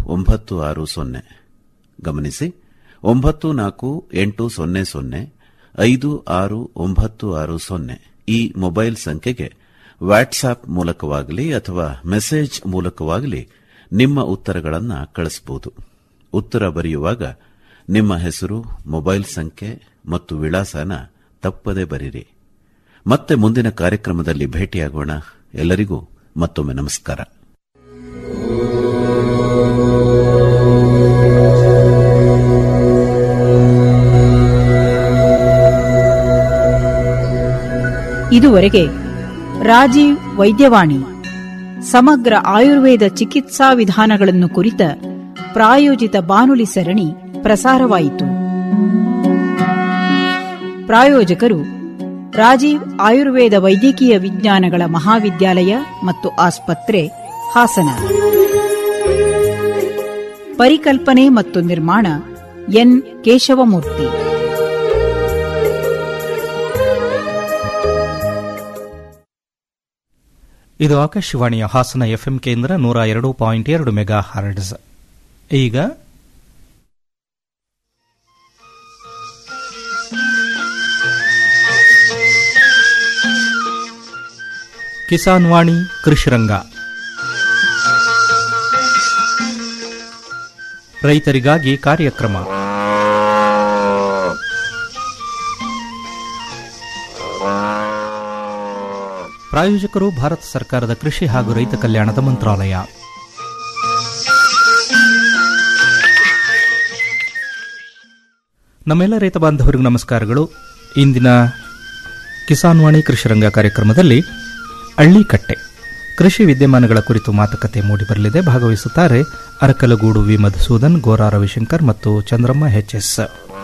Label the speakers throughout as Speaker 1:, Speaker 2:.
Speaker 1: ಒಂಬತ್ತು ಆರು ಸೊನ್ನೆ ಗಮನಿಸಿ ಒಂಬತ್ತು ನಾಲ್ಕು ಎಂಟು ಸೊನ್ನೆ ಸೊನ್ನೆ ಐದು ಆರು ಒಂಬತ್ತು ಆರು ಸೊನ್ನೆ ಈ ಮೊಬೈಲ್ ಸಂಖ್ಯೆಗೆ ವಾಟ್ಸ್ಆಪ್ ಮೂಲಕವಾಗಲಿ ಅಥವಾ ಮೆಸೇಜ್ ಮೂಲಕವಾಗಲಿ ನಿಮ್ಮ ಉತ್ತರಗಳನ್ನು ಕಳಿಸಬಹುದು ಉತ್ತರ ಬರೆಯುವಾಗ ನಿಮ್ಮ ಹೆಸರು ಮೊಬೈಲ್ ಸಂಖ್ಯೆ ಮತ್ತು ವಿಳಾಸನ ತಪ್ಪದೆ ಬರೀರಿ ಮತ್ತೆ ಮುಂದಿನ ಕಾರ್ಯಕ್ರಮದಲ್ಲಿ ಭೇಟಿಯಾಗೋಣ ಎಲ್ಲರಿಗೂ ಮತ್ತೊಮ್ಮೆ ನಮಸ್ಕಾರ
Speaker 2: ಇದುವರೆಗೆ ರಾಜೀವ್ ವೈದ್ಯವಾಣಿ ಸಮಗ್ರ ಆಯುರ್ವೇದ ಚಿಕಿತ್ಸಾ ವಿಧಾನಗಳನ್ನು ಕುರಿತ ಪ್ರಾಯೋಜಿತ ಬಾನುಲಿ ಸರಣಿ ಪ್ರಸಾರವಾಯಿತು ಪ್ರಾಯೋಜಕರು ರಾಜೀವ್ ಆಯುರ್ವೇದ ವೈದ್ಯಕೀಯ ವಿಜ್ಞಾನಗಳ ಮಹಾವಿದ್ಯಾಲಯ ಮತ್ತು ಆಸ್ಪತ್ರೆ ಹಾಸನ ಪರಿಕಲ್ಪನೆ ಮತ್ತು ನಿರ್ಮಾಣ ಎನ್ ಕೇಶವಮೂರ್ತಿ
Speaker 3: ಇದು ಆಕಾಶವಾಣಿಯ ಹಾಸನ ಎಫ್ಎಂ ಕೇಂದ್ರ ನೂರ ಎರಡು ಪಾಯಿಂಟ್ ಎರಡು ಮೆಗಾ ಹಾರ್ಡ್ಸ್ ಈಗ ಕಿಸಾನ್ ವಾಣಿ ಕೃಷಿರಂಗ ರೈತರಿಗಾಗಿ ಕಾರ್ಯಕ್ರಮ ಪ್ರಾಯೋಜಕರು ಭಾರತ ಸರ್ಕಾರದ ಕೃಷಿ ಹಾಗೂ ರೈತ ಕಲ್ಯಾಣದ ಮಂತ್ರಾಲಯ ನಮ್ಮೆಲ್ಲ ರೈತ ಬಾಂಧವರಿಗೂ ನಮಸ್ಕಾರಗಳು ಇಂದಿನ ಕಿಸಾನ್ ವಾಣಿ ಕೃಷಿರಂಗ ಕಾರ್ಯಕ್ರಮದಲ್ಲಿ ಹಳ್ಳಿಕಟ್ಟೆ ಕೃಷಿ ವಿದ್ಯಮಾನಗಳ ಕುರಿತು ಮಾತುಕತೆ ಮೂಡಿಬರಲಿದೆ ಭಾಗವಹಿಸುತ್ತಾರೆ ಅರಕಲಗೂಡು ವಿ ಮಧುಸೂದನ್ ಗೋರಾ ರವಿಶಂಕರ್ ಮತ್ತು ಚಂದ್ರಮ್ಮ ಎಚ್ಎಸ್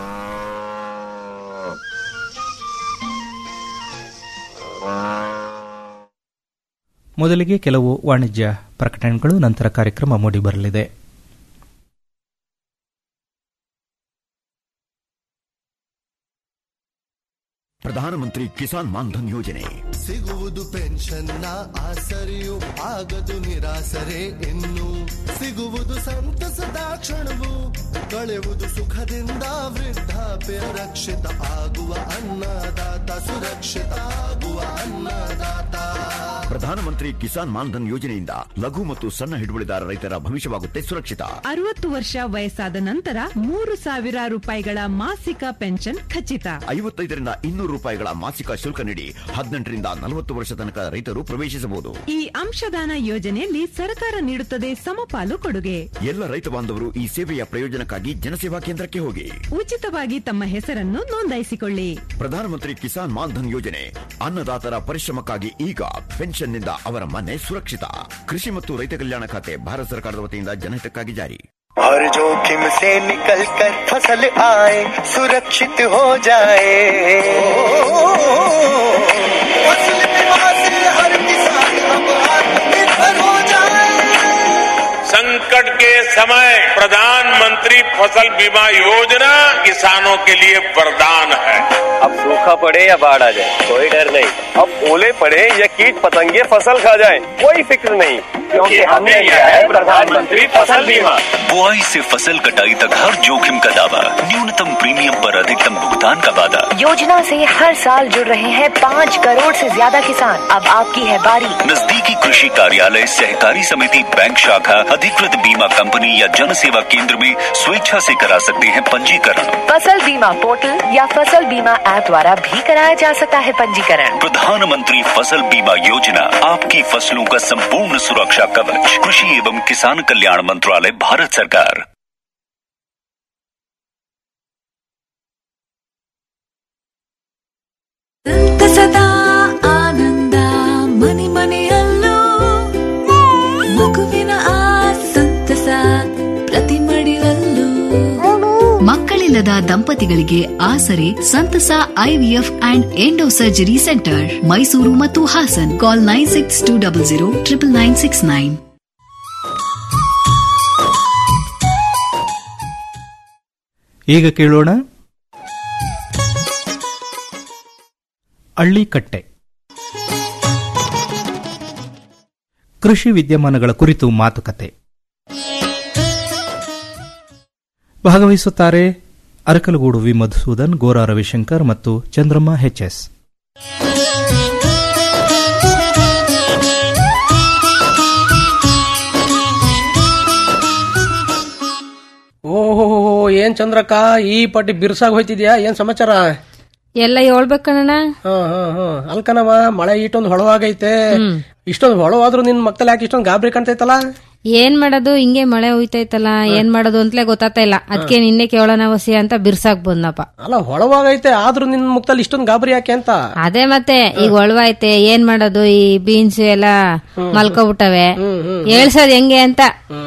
Speaker 3: ಮೊದಲಿಗೆ ಕೆಲವು ವಾಣಿಜ್ಯ ಪ್ರಕಟಣೆಗಳು ನಂತರ ಕಾರ್ಯಕ್ರಮ ಮೂಡಿಬರಲಿದೆ
Speaker 4: ಪ್ರಧಾನಮಂತ್ರಿ ಕಿಸಾನ್ ಮಾನ್ಧನ್ ಯೋಜನೆ
Speaker 5: ಸಿಗುವುದು ಪೆನ್ಷನ್ನ ಆಸರೆಯು ಆಗದು ನಿರಾಸರೆ ಇನ್ನು ಸಿಗುವುದು ಸಂತಸದ ಕ್ಷಣವು ಕಳೆಯುವುದು ಸುಖದಿಂದ ವೃದ್ಧಾಪ್ಯ ರಕ್ಷಿತ ಆಗುವ ಅನ್ನದಾತ ಸುರಕ್ಷಿತ ಆಗುವ ಅನ್ನದಾತ
Speaker 4: ಪ್ರಧಾನಮಂತ್ರಿ ಕಿಸಾನ್ ಮಾನ್ಧನ್ ಯೋಜನೆಯಿಂದ ಲಘು ಮತ್ತು ಸಣ್ಣ ಹಿಡುವಳಿದಾರ ರೈತರ ಭವಿಷ್ಯವಾಗುತ್ತೆ ಸುರಕ್ಷಿತ
Speaker 6: ಅರವತ್ತು ವರ್ಷ ವಯಸ್ಸಾದ ನಂತರ ಮೂರು ಸಾವಿರ ರೂಪಾಯಿಗಳ ಮಾಸಿಕ ಪೆನ್ಷನ್ ಖಚಿತ
Speaker 4: ಐವತ್ತೈದರಿಂದ ಇನ್ನೂರು ರೂಪಾಯಿಗಳ ಮಾಸಿಕ ಶುಲ್ಕ ನೀಡಿ ಹದಿನೆಂಟರಿಂದ ನಲವತ್ತು ವರ್ಷ ತನಕ ರೈತರು ಪ್ರವೇಶಿಸಬಹುದು
Speaker 6: ಈ ಅಂಶದಾನ ಯೋಜನೆಯಲ್ಲಿ ಸರ್ಕಾರ ನೀಡುತ್ತದೆ ಸಮಪಾಲು ಕೊಡುಗೆ
Speaker 4: ಎಲ್ಲ ರೈತ ಬಾಂಧವರು ಈ ಸೇವೆಯ ಪ್ರಯೋಜನಕ್ಕಾಗಿ ಜನಸೇವಾ ಕೇಂದ್ರಕ್ಕೆ ಹೋಗಿ
Speaker 6: ಉಚಿತವಾಗಿ ತಮ್ಮ ಹೆಸರನ್ನು ನೋಂದಾಯಿಸಿಕೊಳ್ಳಿ
Speaker 4: ಪ್ರಧಾನಮಂತ್ರಿ ಕಿಸಾನ್ ಮಾನ್ಧನ್ ಯೋಜನೆ ಅನ್ನದಾತರ ಪರಿಶ್ರಮಕ್ಕಾಗಿ ಈಗ ಪೆನ್ಷನ್ನಿಂದ ಅವರ ಮನೆ ಸುರಕ್ಷಿತ ಕೃಷಿ ಮತ್ತು ರೈತ ಕಲ್ಯಾಣ ಖಾತೆ ಭಾರತ ಸರ್ಕಾರದ ವತಿಯಿಂದ ಜನಹಿತಕ್ಕಾಗಿ ಜಾರಿ
Speaker 5: हर जोखिम से निकल कर फसल आए सुरक्षित हो जाए फसल बीमा से हर किसान अब आत्मनिर्भर हो जाए
Speaker 7: संकट के समय प्रधानमंत्री फसल बीमा योजना किसानों के लिए वरदान है
Speaker 8: अब सूखा पड़े या बाढ़ आ जाए कोई डर नहीं अब ओले पड़े या कीट पतंगे फसल खा जाए कोई फिक्र नहीं क्योंकि हमने लिया है प्रधानमंत्री फसल बीमा
Speaker 9: बुआई से फसल कटाई तक हर जोखिम का दावा न्यूनतम प्रीमियम पर अधिकतम भुगतान का वादा
Speaker 10: योजना से हर साल जुड़ रहे हैं पाँच करोड़ से ज्यादा किसान अब आपकी है बारी
Speaker 9: नजदीकी कृषि कार्यालय सहकारी समिति बैंक शाखा अधिकृत बीमा कंपनी या जन सेवा केंद्र में स्वेच्छा से करा सकते हैं पंजीकरण
Speaker 10: फसल बीमा पोर्टल या फसल बीमा ऐप द्वारा भी कराया जा सकता है पंजीकरण
Speaker 9: प्रधानमंत्री फसल बीमा योजना आपकी फसलों का संपूर्ण सुरक्षा कवच कृषि एवं किसान कल्याण मंत्रालय भारत सरकार
Speaker 11: ಸಂತಸದ ಆನಂದ ಮನೆ ಮನೆಯಲ್ಲೂ ಮಗುವಿನ ಆ ಸಂತಸ ಪ್ರತಿ ಮಡಿಲಲ್ಲೂ
Speaker 12: ಮಕ್ಕಳಿಲ್ಲದ ದಂಪತಿಗಳಿಗೆ ಆಸರೆ ಸಂತಸ IVF and endo surgery centre Mysuru ಮತ್ತು Hassan call nine six two double zero triple nine six nine
Speaker 3: ಈಗ ಕೇಳೋಣ ಹಳ್ಳಿಕಟ್ಟೆ ಕೃಷಿ ವಿದ್ಯಮಾನಗಳ ಕುರಿತು ಮಾತುಕತೆ ಭಾಗವಹಿಸುತ್ತಾರೆ ಅರಕಲಗೂಡು ವಿ ಮಧುಸೂದನ್ ಗೋರಾ ರವಿಶಂಕರ್ ಮತ್ತು ಚಂದ್ರಮ್ಮ ಎಚ್ಎಸ್
Speaker 13: ಓಹೋ ಏನ್ ಚಂದ್ರಕ್ಕ ಈ ಪಟ್ಟಿ ಬಿರ್ಸಾಗ್ ಹೋಯ್ತಿದ್ಯಾ ಏನ್ ಸಮಾಚಾರ
Speaker 14: ಎಲ್ಲ ಹೇಳ್ಬೇಕಣ್ಣ
Speaker 13: ಹಾ ಹಾ ಹಾ ಅಲ್ಕನವ ಮಳೆ ಇಷ್ಟೊಂದು ಹೊಳವಾಗೈತೆ ಇಷ್ಟೊಂದು ಹೊಳವಾದ್ರೂ ನಿನ್ ಮಕ್ಕಳು ಯಾಕೆ ಇಷ್ಟೊಂದು ಗಾಬರಿ ಕಾಣ್ತೈತಲ್ಲ
Speaker 14: ಏನ್ ಮಾಡೋದು ಹಿಂಗೆ ಮಳೆ ಹೋಯ್ತೈತಲ್ಲ ಏನ್ ಮಾಡೋದು ಅಂತಲೇ ಗೊತ್ತಾಗ್ತಾ ಇಲ್ಲ ಅದಕ್ಕೆ ನಿನ್ನೆ ಕೇಳೋಣ ವಸಿ ಅಂತ ಬಿರ್ಸಾಕ್ ಬಂದಪ್ಪ
Speaker 13: ಅಲ್ಲ ಹೊಳವಾಗೈತೆ ಆದ್ರೂ ನಿನ್ ಮುಖದಲ್ಲಿ ಇಷ್ಟೊಂದು ಗಾಬರಿ ಯಾಕೆ ಅಂತ
Speaker 14: ಅದೇ ಮತ್ತೆ ಈಗ ಒಳವಾಯ್ತೆ ಏನ್ ಮಾಡೋದು ಈ ಬೀನ್ಸ್ ಎಲ್ಲ ಮಲ್ಕೊಬಿಟ್ಟವೆ ಹೇಳ್ಸೋದ್ ಹೆಂಗೆ ಅಂತ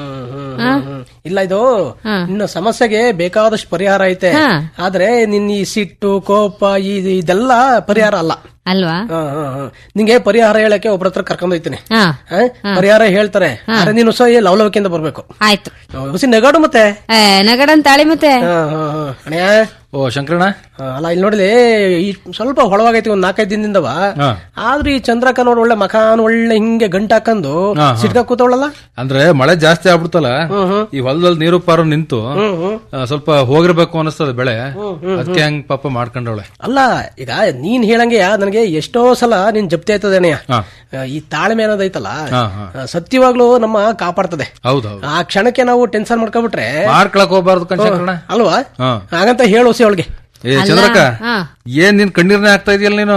Speaker 14: ಆ?
Speaker 13: ಇಲ್ಲ ಇದು ನಿನ್ನ ಸಮಸ್ಯೆಗೆ ಬೇಕಾದಷ್ಟು ಪರಿಹಾರ ಐತೆ
Speaker 14: ಹಾ.
Speaker 13: ಆದ್ರೆ ನಿನ್ ಈ ಸಿಟ್ಟು ಕೋಪ ಈ- ಇದೆಲ್ಲ ಪರಿಹಾರ ಅಲ್ಲ
Speaker 14: ಅಲ್ವಾ
Speaker 13: ಹಾ, ಹಾ, ಹಾ. ನಿಂಗೆ ಪರಿಹಾರ ಹೇಳಕ್ಕೆ ಒಬ್ರ ಹತ್ರ ಕರ್ಕೊಂಡ್ ಹೋಯ್ತೀನಿ
Speaker 14: ಹಾ
Speaker 13: ಆ? ಪರಿಹಾರ ಹೇಳ್ತಾರೆ ಆದ್ರೆ ನೀನು ಹೊಸ ಲವಲವಿಕೆಯಿಂದ ಬರ್ಬೇಕು
Speaker 14: ಆಯ್ತು
Speaker 13: ಹೊಸ ನೆಗಾಡು ಮತ್ತೆ
Speaker 14: ಏ, ನಗಡನ್ ತಾಳಿ ಮತ್ತೆ
Speaker 13: ಹಾ, ಹಾ, ಹಾ. ಅಣ್ಣ
Speaker 15: ಓ ಶಂಕರಣ್ಣ
Speaker 13: ಆ, ಅಲ್ಲ ಇಲ್ಲಿ ನೋಡಿಲಿ ಈ ಸ್ವಲ್ಪ ಹೊಳವಾಗೈತಿ ಒಂದ್ ನಾಲ್ಕೈದು ದಿನದಿಂದವ ಆದ್ರೆ ಈ ಚಂದ್ರಕ್ಕ ನೋಡ್ ಒಳ್ಳೆ ಮಕಾನ್ ಒಳ್ಳೆ ಹಿಂಗೆ ಗಂಟ ಹಾಕಂದು
Speaker 15: ಹಾ, ಹಾ.
Speaker 13: ಸಿಟ್ಕ ಕೂತವಳಲ್ಲ
Speaker 15: ಅಂದ್ರೆ ಮಳೆ ಜಾಸ್ತಿ ಆಗ್ಬಿಡ್ತಲ್ಲ ಈ ಹೊಲದಲ್ಲಿ ನೀರು ಪಾರು ನಿಂತು ಆ, ಸ್ವಲ್ಪ ಹೋಗಿರ್ಬೇಕು ಅನಿಸ್ತದೆ ಬೆಳೆ ಅದಕ್ಕೆ ಹಂಗ್ ಪಾಪ ಮಾಡ್ಕೊಂಡವಳೆ
Speaker 13: ಅಲ್ಲ ಈಗ ನೀನ್ ಹೇಳಂಗೆ ನನಗೆ ಎಷ್ಟೋ ಸಲ ನೀನ್ ಜಪ್ತಿ ಆಯ್ತದೆ ಅಣ್ಣಯ್ಯ.
Speaker 15: ಹಾ.
Speaker 13: ಆ, ಈ ತಾಳ್ಮೆ ಅನ್ನೋದೈತಲ್ಲ
Speaker 15: ಹಾ, ಹಾ.
Speaker 13: ಆ, ಸತ್ಯವಾಗ್ಲೂ ನಮ್ಮ ಕಾಪಾಡ್ತದೆ
Speaker 15: ಹೌದೌದು
Speaker 13: ಆ ಕ್ಷಣಕ್ಕೆ ನಾವು ಟೆನ್ಷನ್ ಮಾಡ್ಕೊಬಿಟ್ರೆ
Speaker 15: ಮಾಡ್ಕೊಳಕ್ ಹೋಗ್ಬಾರ್ದು ಕಣ್ ಶಂಕರಣ್ಣ
Speaker 13: ಅಲ್ವಾ
Speaker 15: ಹಾ.
Speaker 13: ಹಾಗಂತ ಹೇಳು ಹೊಸಿ ಅವಳಿಗೆ
Speaker 15: ಏ ಚಂದ್ರಕ್ಕ
Speaker 14: ಹಾ.
Speaker 15: ಏನ್ ನಿನ್ ಕಣ್ಣೀರ್ನೇ ಆಗ್ತಾ ಇದೆಯಲ್ಲ ನೀನು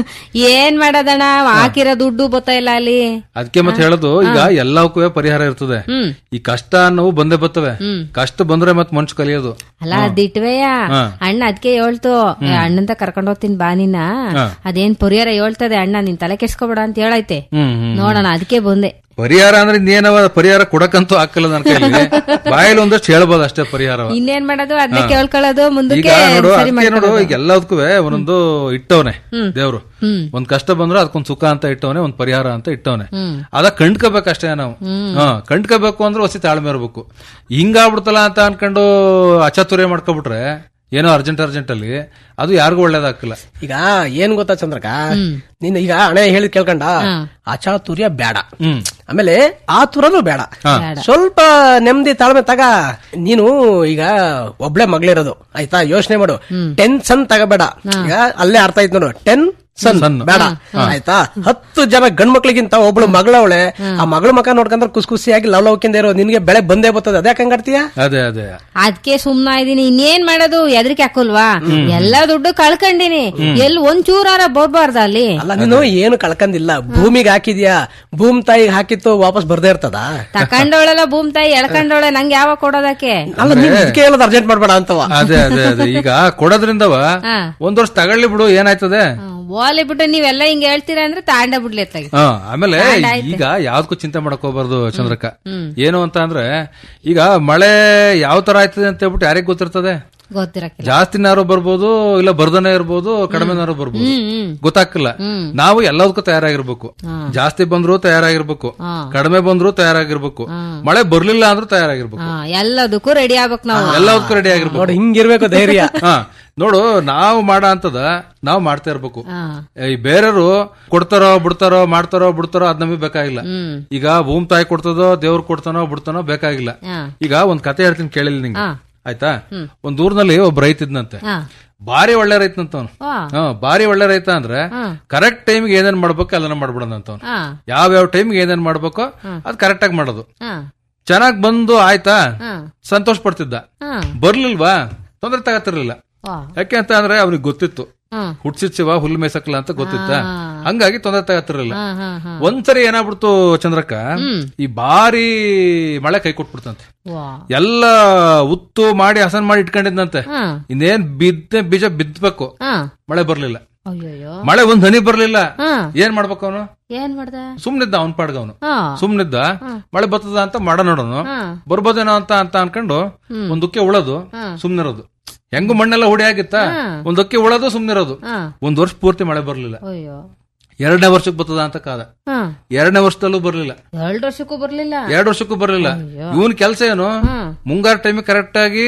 Speaker 14: ಏನ್ ಮಾಡೋದಣ್ಣ ಹಾಕಿರೋ ದುಡ್ಡು ಬತ್ತಾ ಇಲ್ಲ ಅಲ್ಲಿ
Speaker 15: ಅದಕ್ಕೆ ಮತ್ತೆ ಹೇಳೋದು ಈಗ ಎಲ್ಲವಕ್ಕೂ ಪರಿಹಾರ ಇರ್ತದೆ
Speaker 14: ಹ್ಮ್.
Speaker 15: ಈ ಕಷ್ಟ ಅನ್ನೋವು ಬಂದೇ ಬರ್ತವೆ ಕಷ್ಟ ಬಂದ್ರೆ ಮತ್ ಮನ್ಸು ಕಲಿಯೋದು
Speaker 14: ಅಲ್ಲ ದಿಟ್ವೆಯ
Speaker 15: ಹಾ.
Speaker 14: ಅಣ್ಣ ಅದಕ್ಕೆ ಹೇಳ್ತು ಏ, ಅಣ್ಣಂತ ಕರ್ಕೊಂಡ್ ಹೋಗ್ತೀನಿ ಬಾ ನಿನ್ನ
Speaker 15: ಹಾ.
Speaker 14: ಅದೇನ್ ಪರಿಹಾರ ಹೇಳ್ತದೆ ಅಣ್ಣ ನಿನ್ ತಲೆ ಕೆಡ್ಸ್ಕೊಬೇಡ ಅಂತ ಹೇಳೈತೆ
Speaker 15: ಹ್ಮ್ ಹ್ಮ್
Speaker 14: ನೋಡೋಣ ಅದಕ್ಕೆ ಬಂದೆ
Speaker 15: ಪರಿಹಾರ ಅಂದ್ರೆ ಇನ್ನೇನವ ಪರಿಹಾರ ಕೊಡಕ್ಕಂತೂ ಹಾಕಲ್ಲ ನನ್ನ ಕೈಲಿ ಬಾಯಲ್ಲಿ ಒಂದಷ್ಟು ಹೇಳ್ಬೋದು ಅಷ್ಟೇ ಪರಿಹಾರ
Speaker 14: ಇನ್ನೇನ್ ಮಾಡೋದು ಅದನ್ನ
Speaker 15: ಹಾ.
Speaker 14: ಕೇಳ್ಕೊಳ್ಳೋದು
Speaker 15: ಈಗ
Speaker 14: ಮುಂದಕ್ಕೆ
Speaker 15: ನೋಡು
Speaker 14: ಸರಿ
Speaker 15: ಅದಕ್ಕೆ ನೋಡು
Speaker 14: ಮಾಡ್ಕೊಳ್ಳೋದು.
Speaker 15: ಈಗ ಎಲ್ಲದಕ್ಕೂ ಒಂದೊಂದು ಇಟ್ಟವನೆ
Speaker 14: ಹ್ಮ್.
Speaker 15: ದೇವ್ರು
Speaker 14: ಹ್ಮ್.
Speaker 15: ಒಂದ್ ಕಷ್ಟ ಬಂದ್ರೆ ಅದಕ್ಕೊಂದ್ ಸುಖ ಅಂತ ಇಟ್ಟವನೆ ಒಂದ್ ಪರಿಹಾರ ಅಂತ ಇಟ್ಟವನೆ
Speaker 14: ಹ್ಮ್.
Speaker 15: ಅದ ಕಂಡ್ಕೋಬೇಕಷ್ಟೇ ನಾವು
Speaker 14: ಹ್ಮ್.
Speaker 15: ಹಾ ಕಂಡ್ಕೋಬೇಕು ಅಂದ್ರೆ ಹೊಸಿ ತಾಳ್ಮೆ ಇರ್ಬೇಕು ಹಿಂಗಾಗ್ಬಿಡ್ತಲ್ಲ ಅಂತ ಅನ್ಕೊಂಡು ಅಚಾತುರ್ಯ ಮಾಡ್ಕೊಬಿಟ್ರೆ ಏನೋ ಅರ್ಜೆಂಟ್ ಅರ್ಜೆಂಟ್ ಅಲ್ಲಿ ಅದು ಯಾರಿಗೂ ಒಳ್ಳೇದಾಗಲ್ಲ
Speaker 13: ಈಗ ಏನ್ ಗೊತ್ತಾ ಚಂದ್ರಕ ನೀನ್ ಈಗ ಹಣೆ ಹೇಳಿ ಕೇಳ್ಕೊಂಡ ಅಚಾತುರ್ಯ ಬೇಡ ಆಮೇಲೆ ಆತುರನು ಬೇಡ
Speaker 15: ಹಾ.
Speaker 13: ಸ್ವಲ್ಪ ನೆಮ್ಮದಿ ತಾಳ್ಮೆ ತಗ ನೀನು ಈಗ ಒಬ್ಳೆ ಮಗಳಿರೋದು ಆಯ್ತಾ ಯೋಚನೆ ಮಾಡು ಟೆನ್ಷನ್ ತಗಬೇಡ ಈಗ ಅಲ್ಲೇ ಅರ್ಥ ಆಯ್ತು ನೋಡು ಟೆನ್ ಸನ್
Speaker 15: ಸನ್.
Speaker 13: ಬೇಡ ಆಯ್ತಾ ಹತ್ತು ಜನ ಗಂಡ್ ಮಕ್ಳಿಗಿಂತ ಒಬ್ಳು ಮಗಳವಳೆ ಆ ಮಗಳ ಮಕ ನೋಡ್ಕೊಂಡ್ರೆ ಖುಷಿ ಖುಷಿಯಾಗಿ ಲವ್ ಲವ್ಕಿಂದ ಇರೋ ನಿನ್ಗೆ ಬೆಳೆ ಬಂದೇ ಬರ್ತದೆ ಅದ್ಯಾಕೆ ಹಂಗಾಡ್ತೀಯ
Speaker 15: ಅದೇ ಅದೇ
Speaker 14: ಅದಕ್ಕೆ ಸುಮ್ನ ಇದೀನಿ ಇನ್ನೇನ್ ಮಾಡೋದು ಎದ್ರಿಕೆ ಹಾಕಲ್ವಾ ಎಲ್ಲಾ ದುಡ್ಡು ಕಳ್ಕೊಂಡಿನಿ ಎಲ್ಲಿ ಒಂದ್ ಚೂರಾರ ಬರ್ಬಾರ್ದ ಅಲ್ಲಿ
Speaker 13: ಅಲ್ಲ ನೀನು ಏನು ಕಳ್ಕಂದಿಲ್ಲ ಭೂಮಿಗೆ ಹಾಕಿದ್ಯಾ ಭೂಮಿ ತಾಯಿಗೆ ಹಾಕಿತ್ತು ವಾಪಸ್ ಬರ್ದೇ ಇರ್ತದ
Speaker 14: ತಕೊಂಡವಳೆಲ್ಲ ಭೂಮ್ ತಾಯಿ ಎಳ್ಕೊಂಡವಳೆ ನಂಗೆ ಯಾವಾಗ ಕೊಡೋದಕ್ಕೆ
Speaker 13: ಅಲ್ಲ ನೀನ್ ಇದಕ್ಕೆ ಹೇಳೋದು ಅರ್ಜೆಂಟ್ ಮಾಡ್ಬೇಡ ಅಂತವ
Speaker 15: ಅದೇ ಅದೇ ಅದೇ ಈಗ ಕೊಡೋದ್ರಿಂದವ
Speaker 14: ಹಾ.
Speaker 15: ಒಂದ್ ವರ್ಷ ತಗೊಳ್ಳಿ ಬಿಡು ಏನಾಯ್ತದೆ
Speaker 14: ಓಲಿ ಬಿಟ್ಟು ನೀವೆಲ್ಲ ಹಿಂಗ್ ಹೇಳ್ತೀರಾ ಅಂದ್ರೆ ತಾಂಡ ಬಿಡ್ಲಿ ಎತ್ತಾಗಿ
Speaker 15: ಹಾ ಆಮೇಲೆ
Speaker 14: ತಾಂಡ ಆಯ್ತು.
Speaker 15: ಈಗ ಯಾವ್ದಕ್ಕೂ ಚಿಂತೆ ಮಾಡಕ್ ಹೋಗ್ಬಾರ್ದು ಚಂದ್ರಕ್ಕ
Speaker 14: ಹ್ಮ್.
Speaker 15: ಏನು ಅಂತ ಅಂದ್ರೆ ಈಗ ಮಳೆ ಯಾವ ತರ ಆಯ್ತದೆ ಅಂತ ಹೇಳ್ಬಿಟ್ಟು ಯಾರಿಗ್ ಗೊತ್ತಿರ್ತದೆ
Speaker 14: ಗೊತ್ತಿರಕ್ಕಿಲ್ಲ
Speaker 15: ಜಾಸ್ತಿನಾರು ಬರ್ಬೋದು ಇಲ್ಲ ಬರ್ದನೆ ಇರ್ಬೋದು ಕಡಿಮೆನಾರು ಬರ್ಬೋದು
Speaker 14: ಹ್ಮ್, ಹ್ಮ್.
Speaker 15: ಗೊತ್ತಾಗ್ತಿಲ್ಲ
Speaker 14: ಹ್ಮ್.
Speaker 15: ನಾವು ಎಲ್ಲದಕ್ಕೂ ತಯಾರಾಗಿರ್ಬೇಕು
Speaker 14: ಹಾ.
Speaker 15: ಜಾಸ್ತಿ ಬಂದ್ರು ತಯಾರಾಗಿರ್ಬೇಕು
Speaker 14: ಹಾ.
Speaker 15: ಕಡಿಮೆ ಬಂದ್ರು ತಯಾರಾಗಿರ್ಬೇಕು ಮಳೆ ಬರ್ಲಿಲ್ಲ ಅಂದ್ರೂ ತಯಾರಾಗಿರ್ಬೇಕು
Speaker 14: ಹಾ, ಎಲ್ಲದಕ್ಕೂ ರೆಡಿ ಆಗ್ಬೇಕು ನಾವು
Speaker 15: ಎಲ್ಲದಕ್ಕೂ ರೆಡಿ ಆಗಿರ್ಬೇಕು
Speaker 13: ನೋಡಿ ಹಿಂಗಿರ್ಬೇಕು ಧೈರ್ಯ
Speaker 15: ಹಾ ನೋಡು ನಾವು ಮಾಡ ಅಂತದ ನಾವು ಮಾಡ್ತಾ ಇರ್ಬೇಕು
Speaker 14: ಹಾ.
Speaker 15: ಈ ಬೇರೆಯವರು ಕೊಡ್ತಾರೋ ಬಿಡ್ತಾರೋ ಮಾಡ್ತಾರೋ ಬಿಡ್ತಾರೋ ಅದ್ ನಮಗೆ ಬೇಕಾಗಿಲ್ಲ
Speaker 14: ಹ್ಮ್.
Speaker 15: ಈಗ ಭೂಮಿ ತಾಯಿ ಕೊಡ್ತದೋ ದೇವ್ರು ಕೊಡ್ತಾನೋ ಬಿಡ್ತಾನೋ ಬೇಕಾಗಿಲ್ಲ
Speaker 14: ಹಾ.
Speaker 15: ಈಗ ಒಂದ್ ಕತೆ ಹೇಳ್ತೀನಿ ಕೇಳಿಲ್ಲ ನಿಂಗೆ
Speaker 14: ಹಾ.
Speaker 15: ಆಯ್ತಾ ಒಂದ್ ಊರ್ನಲ್ಲಿ ಒಬ್ಬ ರೈತ ಇದ್ನಂತೆ
Speaker 14: ಹಾ.
Speaker 15: ಭಾರಿ ಒಳ್ಳೆ ರೈತನಂತ ಅವನು
Speaker 14: ವಾ.
Speaker 15: ಹಾ ಭಾರಿ ಒಳ್ಳೆ ರೈತ ಅಂದ್ರೆ
Speaker 14: ಹಾ.
Speaker 15: ಕರೆಕ್ಟ್ ಟೈಮ್ಗೆ ಏನೇನ್ ಮಾಡ್ಬೇಕು ಅದನ್ನ ಮಾಡ್ಬಿಡೋದಂತ ಅವ್ನು
Speaker 14: ಹಾ.
Speaker 15: ಯಾವ ಯಾವ ಟೈಮ್ಗೆ ಏನೇನ್ ಮಾಡ್ಬೇಕೋ ಅದ್ ಕರೆಕ್ಟ್ ಆಗಿ ಮಾಡೋದು
Speaker 14: ಹಾ.
Speaker 15: ಚೆನ್ನಾಗ್ ಬಂದು ಆಯ್ತಾ
Speaker 14: ಹಾ.
Speaker 15: ಸಂತೋಷ ಪಡ್ತಿದ್ದ
Speaker 14: ಹಾ.
Speaker 15: ಬರ್ಲಿಲ್ವಾ ತೊಂದರೆ ತಗತ್ತಿರ್ಲಿಲ್ಲ
Speaker 14: ವಾ.
Speaker 15: ಯಾಕೆ ಅಂತ ಅಂದ್ರೆ ಅವ್ನಿಗೆ ಗೊತ್ತಿತ್ತು
Speaker 14: ಹಾ.
Speaker 15: ಹುಡ್ಸಿದ್ ಶಿವ ಹುಲ್ ಮೇಸಕ್ಲ ಅಂತ ಗೊತ್ತಿತ್ತ
Speaker 14: ಹಾ.
Speaker 15: ಹಂಗಾಗಿ ತೊಂದರೆ ತಗತ್ತಿರಲಿಲ್ಲ
Speaker 14: ಹಾ, ಹಾ, ಹಾ.
Speaker 15: ಒಂದ್ಸರಿ ಏನಾಗ್ಬಿಡ್ತು ಚಂದ್ರಕ್ಕ
Speaker 14: ಹ್ಮ್.
Speaker 15: ಈ ಭಾರಿ ಮಳೆ ಕೈ ಕೊಟ್ಬಿಡ್ತಂತೆ
Speaker 14: ವಾ.
Speaker 15: ಎಲ್ಲ ಉತ್ತು ಮಾಡಿ ಹಸನ್ ಮಾಡಿ ಇಟ್ಕೊಂಡಿದ್ನಂತೆ
Speaker 14: ಹಾ.
Speaker 15: ಇನ್ನೇನ್ ಬಿದ್ದೆ ಬೀಜ ಬಿದ್ಬೇಕು
Speaker 14: ಹಾ.
Speaker 15: ಮಳೆ ಬರ್ಲಿಲ್ಲ
Speaker 14: ಅಯ್ಯಯ್ಯೋ
Speaker 15: ಮಳೆ ಒಂದ್ ಹನಿ ಬರ್ಲಿಲ್ಲ
Speaker 14: ಹಾ.
Speaker 15: ಏನ್ ಮಾಡ್ಬೇಕು ಅವನು
Speaker 14: ಏನ್ ಮಾಡ್ದ
Speaker 15: ಸುಮ್ನಿದ್ದ ಅವನ್ ಪಾಡ್ಗ ಅವನು
Speaker 14: ಹಾ.
Speaker 15: ಸುಮ್ನಿದ್ದ ಮಳೆ ಬರ್ತದ ಅಂತ ಮಾಡ ನೋಡೋನು
Speaker 14: ಹಾ.
Speaker 15: ಬರ್ಬೋದೇನೋ ಅಂತ ಅಂತ ಅನ್ಕೊಂಡು ಒಂದಕ್ಕೆ ಉಳೋದು
Speaker 14: ಹಾ.
Speaker 15: ಸುಮ್ನಿರೋದು ಹೆಂಗು ಮಣ್ಣೆಲ್ಲ ಹುಡಿ ಆಗಿತ್ತ
Speaker 14: ಹಾ.
Speaker 15: ಒಂದಕ್ಕೆ ಉಳೋದು ಸುಮ್ನಿರೋದು
Speaker 14: ಹಾ.
Speaker 15: ಒಂದ್ ವರ್ಷ ಪೂರ್ತಿ ಮಳೆ ಬರ್ಲಿಲ್ಲ
Speaker 14: ಅಯ್ಯೋ
Speaker 15: ಎರಡನೇ ವರ್ಷಕ್ಕೆ ಬರ್ತದ ಅಂತ ಕಾದ
Speaker 14: ಹಾ.
Speaker 15: ಎರಡನೇ ವರ್ಷದಲ್ಲೂ ಬರ್ಲಿಲ್ಲ
Speaker 14: ಎರಡು ವರ್ಷಕ್ಕೂ ಬರ್ಲಿಲ್ಲ
Speaker 15: ಎರಡು ವರ್ಷಕ್ಕೂ ಬರ್ಲಿಲ್ಲ
Speaker 14: ಅಯ್ಯೋ.
Speaker 15: ಇವನ್ ಕೆಲಸ ಏನು
Speaker 14: ಹಾ.
Speaker 15: ಮುಂಗಾರು ಟೈಮ್ ಕರೆಕ್ಟ್ ಆಗಿ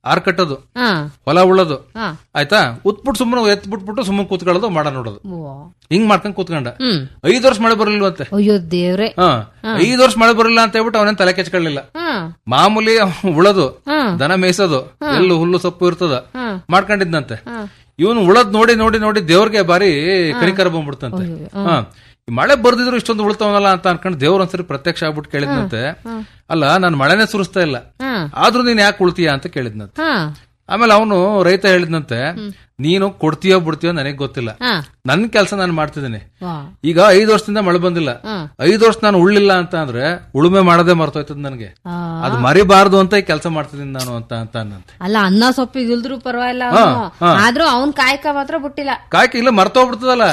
Speaker 15: ಆರ್ ಕಟ್ಟೋದು
Speaker 14: ಹಾ
Speaker 15: ಹೊಲ ಉಳ್ಳೋದು
Speaker 14: ಹಾ
Speaker 15: ಆಯ್ತಾ ಉತ್ಬಿಟ್ಟು ಸುಮ್ಮನೆ ಎತ್ ಬಿಟ್ಬಿಟ್ಟು ಸುಮ್ಮನೆ ಕೂತ್ಕೊಳ್ಳೋದು ಮಾಡ ನೋಡೋದು
Speaker 14: ಓ.
Speaker 15: ಹಿಂಗ್ ಮಾಡ್ಕೊಂಡ್ ಕೂತ್ಕೊಂಡ
Speaker 14: ಹ್ಮ್
Speaker 15: ಐದ್ ವರ್ಷ ಮಳೆ ಬರಲಿಲ್ವಂತೆ
Speaker 14: ಅಯ್ಯೋ ದೇವ್ರೆ
Speaker 15: ಹಾ ಐದ್ ವರ್ಷ ಮಳೆ ಬರಲಿಲ್ಲ ಅಂತ ಹೇಳ್ಬಿಟ್ಟು ಅವನೇನ್ ತಲೆ ಕೆಚ್ಕೊಳ್ಳಿಲ್ಲ
Speaker 14: ಹಾ
Speaker 15: ಮಾಮೂಲಿ ಅವ್ನು ಉಳೋದು
Speaker 14: ಹಾ.
Speaker 15: ದನ ಮೇಯ್ಸೋದು ಎಲ್ಲೂ ಹುಲ್ಲು ಸೊಪ್ಪು ಇರ್ತದ
Speaker 14: ಹಾ.
Speaker 15: ಮಾಡ್ಕೊಂಡಿದ್ನಂತೆ ಇವನು ಉಳದ್ ನೋಡಿ ನೋಡಿ ನೋಡಿ ದೇವ್ರಿಗೆ ಬಾರಿ ಕರಿಕರ ಬಂದ್ಬಿಡ್ತಂತೆ ಹಾ ಈ ಮಳೆ ಬರ್ದಿದ್ರು ಇಷ್ಟೊಂದು ಉಳ್ತಾವನಲ್ಲ ಅಂತ ಅನ್ಕೊಂಡು ದೇವ್ರ ಒಂದ್ಸರಿ ಪ್ರತ್ಯಕ್ಷ ಆಗ್ಬಿಟ್ಟು ಕೇಳಿದ್ನಂತೆ ಅಲ್ಲ ನಾನು ಮಳೆನೇ ಸುರಿಸ್ತಾ ಇಲ್ಲ
Speaker 14: ಹಾ
Speaker 15: ಆದ್ರೂ ನೀನ್ ಯಾಕೆ ಉಳ್ತೀಯ ಅಂತ ಕೇಳಿದ್ನಂತೆ
Speaker 14: ಹಾ
Speaker 15: ಆಮೇಲೆ ಅವನು ರೈತ ಹೇಳಿದ್ನಂತೆ ನೀನು ಕೊಡ್ತೀಯೋ ಬಿಡ್ತೀಯೋ ನನಗೆ ಗೊತ್ತಿಲ್ಲ
Speaker 14: ಹಾ
Speaker 15: ನನ್ ಕೆಲಸ ನಾನು ಮಾಡ್ತಿದ್ದೀನಿ
Speaker 14: ವಾ
Speaker 15: ಈಗ ಐದು ವರ್ಷದಿಂದ ಮಳೆ ಬಂದಿಲ್ಲ
Speaker 14: ಹಾ.
Speaker 15: ಐದು ವರ್ಷ ನಾನು ಉಳ್ಳಿಲ್ಲ ಅಂತ ಅಂದ್ರೆ ಉಳುಮೆ ಮಾಡದೆ ಮರ್ತೋಯ್ತದ ನನಗೆ
Speaker 14: ಆ.
Speaker 15: ಅದು ಮರಿಬಾರ್ದು ಅಂತ ಈ ಕೆಲಸ ಮಾಡ್ತಿದ್ದೀನಿ ನಾನು ಅಂತ ಅಂತ ಅನ್ನಂತೆ
Speaker 14: ಅಲ್ಲ ಅನ್ನ ಸೊಪ್ಪಿಗೆ ಇಲ್ದ್ರು ಪರವಾಗಿಲ್ಲ
Speaker 15: ಹಾ,
Speaker 14: ಅವ್ನು.
Speaker 15: ಹಾ.
Speaker 14: ಆದ್ರೂ ಅವ್ನ್ ಕಾಯಕ ಮಾತ್ರ ಬಿಟ್ಟಿಲ್ಲ
Speaker 15: ಕಾಯ್ಕ ಇಲ್ಲ ಮರ್ತೋಗ್ಬಿಡ್ತದಲ್ಲ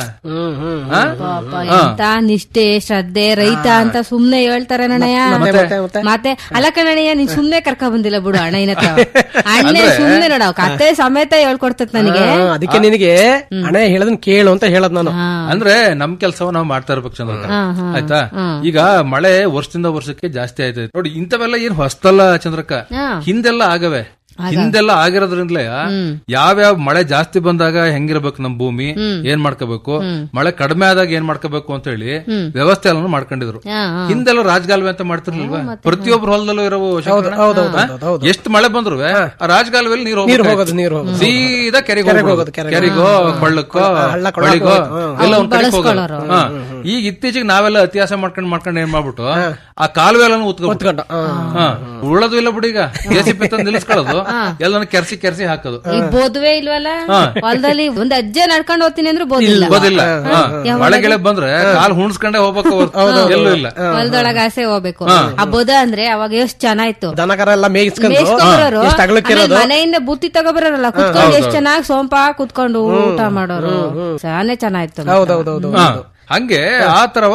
Speaker 15: ಹಾ?
Speaker 14: ಪಾಪ
Speaker 15: ಹಾ.
Speaker 14: ಎಂತ ನಿಷ್ಠೆ ಶ್ರದ್ಧೆ ರೈತ ಅಂತ ಸುಮ್ನೆ ಹೇಳ್ತಾರೆ ನಣಯ್ಯ
Speaker 15: ಮತ್ತೆ?
Speaker 14: ಮತ್ತೆ ಅಲ್ಲ ಕಣಯ್ಯ ನೀನ್ ಸುಮ್ನೆ ಕರ್ಕ ಬಂದಿಲ್ಲ ಬಿಡು ಅಣ್ಣಯ್ಯನ ಹತ್ರ ಅಣ್ಣ
Speaker 15: ಅಂದ್ರೆ-
Speaker 14: ಸುಮ್ನೆ ನೋಡ ಕತೆ ಸಮೇತ ಹೇಳ್ಕೊಡ್ತತ್ ನನಗೆ
Speaker 13: ಹಾ, ಅದಕ್ಕೆ ನಿನಗೆ ಹಣ ಹೇಳದನ್ ಕೇಳು ಅಂತ ಹೇಳದ್ ನಾನು
Speaker 15: ಅಂದ್ರೆ ನಮ್ ಕೆಲಸವ ನಾವು ಮಾಡ್ತಾ ಇರ್ಬೇಕು ಚಂದ್ರ
Speaker 14: ಹಾ, ಹಾ.
Speaker 15: ಆಯ್ತಾ ಈಗ ಮಳೆ ವರ್ಷದಿಂದ ವರ್ಷಕ್ಕೆ ಜಾಸ್ತಿ ಆಯ್ತೈತೆ ನೋಡಿ ಇಂಥವೆಲ್ಲ ಏನ್ ಹೊಸ್ತಲ್ಲ ಚಂದ್ರಕ್ಕ
Speaker 14: ಹಾ.
Speaker 15: ಹಿಂದೆಲ್ಲ ಆಗವೆ ಹಿಂದೆಲ್ಲ ಆಗಿರೋದ್ರಿಂದಲೇ ಯಾವ್ಯಾವ ಮಳೆ ಜಾಸ್ತಿ ಬಂದಾಗ ಹೆಂಗಿರ್ಬೇಕು ನಮ್ ಭೂಮಿ ಏನ್ ಮಾಡ್ಕೋಬೇಕು ಮಳೆ ಕಡಿಮೆ ಆದಾಗ ಏನ್ ಮಾಡ್ಕೋಬೇಕು ಅಂತ ಹೇಳಿ ವ್ಯವಸ್ಥೆ ಎಲ್ಲ ಮಾಡ್ಕೊಂಡಿದ್ರು
Speaker 14: ಹಾ, ಹಾ.
Speaker 15: ಹಿಂದೆಲ್ಲ ರಾಜಗಾಲುವೆ ಅಂತ ಮಾಡ್ತಿರ್ಲಿಲ್ವಾ ಪ್ರತಿಯೊಬ್ರು ಹೊಲದಲ್ಲೂ ಇರೋ ಶಂಕರಣ್ಣ?
Speaker 13: ಹೌದು, ಹೌದು,
Speaker 15: ಹಾ?
Speaker 13: ಹೌದು, ಹೌದು.
Speaker 15: ಎಷ್ಟು ಮಳೆ ಬಂದ್ರು ಆ ರಾಜಗಾಲುವೆಲ್ಲಿ ನೀರು
Speaker 13: ನೀರು
Speaker 15: ಹೋಗ್ಬೇಕಾಯ್ತು.
Speaker 13: ಹೋಗೋದು, ನೀರು ಹೋಗೋದು.
Speaker 15: ಸೀದಾ ಕೆರೆಗೆ
Speaker 13: ಕೆರೆಗೆ
Speaker 15: ಹೋಗೋದು
Speaker 13: ಹೋಗೋದು, ಕೆರೆಗೆ.
Speaker 15: ಕೆರೆಗೋ ಕೊಳ್ಳಕ್ಕೋ
Speaker 13: ಹಳ್ಳ ಕೊಳ್ಳ
Speaker 15: ಹೊಳಿಗೋ
Speaker 13: ಹೋಗೋದು. ಹಾ.
Speaker 15: ಎಲ್ಲ ಒಂದ್ ಕಡೆಗೆ ಹೋಗೋದು
Speaker 14: ಬಳಸ್ಕೊಳ್ಳೋರು.
Speaker 15: ಹಾ. ಈಗ ಇತ್ತೀಚೆಗೆ ನಾವೆಲ್ಲ ಅತ್ಯಾಸ ಮಾಡ್ಕೊಂಡು ಮಾಡ್ಕೊಂಡು ಏನ್ ಮಾಡ್ಬಿಟ್ಟು ಆ ಕಾಲುವೆ ಎಲ್ಲ ಉತ್ಕೊಂಡು
Speaker 13: ಉತ್ಕೊಂಡು, ಹಾ.
Speaker 15: ಉಳ್ಳೋದು ಇಲ್ಲ ಬಿಡಿ ಈಗ ಜೆಸಿಪಿ ತಂದು ನಿಲ್ಲಿಸ್ಕೊಳ್ಳೋದು ಎಲ್ಲಾನು ಕೆರ್ಸಿ ಕೆರ್ಸಿ ಹಾಕೋದು
Speaker 14: ಈ ಬೋದ್ವೆ ಇಲ್ವಲ್ಲ ಹೊಲದಲ್ಲಿ ಒಂದ್ ಅಜ್ಜೆ ನಡ್ಕೊಂಡು ಹೋಗ್ತೀನಿ ಅಂದ್ರೆ ಬೋದಿಲ್ಲ
Speaker 15: ಬದಿಲ್ಲ
Speaker 14: ಯಾವಾಗ
Speaker 15: ಮಳೆ ಗಿಳೆ ಬಂದ್ರೆ ಕಾಲ್ ಹುಣ್ಸ್ಕೊಂಡೆ ಹೋಗ್ಬೇಕು ಹೊರ್ತು ಎಲ್ಲೂ ಇಲ್ಲ
Speaker 14: ಹೊಲದೊಳಗ ಆಸೆ ಹೋಗ್ಬೇಕು ಆ ಬೋದ ಅಂದ್ರೆ ಅವಾಗ ಎಷ್ಟ್ ಚೆನ್ನಾಯ್ತು
Speaker 13: ದನಕರ ಎಲ್ಲ ಮೇಯಿಸ್ಕೊಂಡು
Speaker 14: ಮೇಯ್ಸ್ಕೊಂಡ್ಬರೋರು,
Speaker 13: ಎಷ್ಟು
Speaker 14: ಆಮೇಲೆ
Speaker 13: ಅಗಲಕ್ಕಿರೋದು
Speaker 14: ಮನೆಯಿಂದ ಬುತ್ತಿ ತಗೊಬರಲ್ಲ ಕುತ್ಕೊಂಡು ಎಷ್ಟ್ ಚೆನ್ನಾಗಿ ಸೋಂಪ ಕುತ್ಕೊಂಡು ಊಟ ಮಾಡೋರು ಚೆನ್ನಾನೇ ಚೆನ್ನಾಯ್ತು
Speaker 13: ಹೌದೌದೌದು
Speaker 15: ಹಾ. ಹಂಗೆ ಆ ತರವ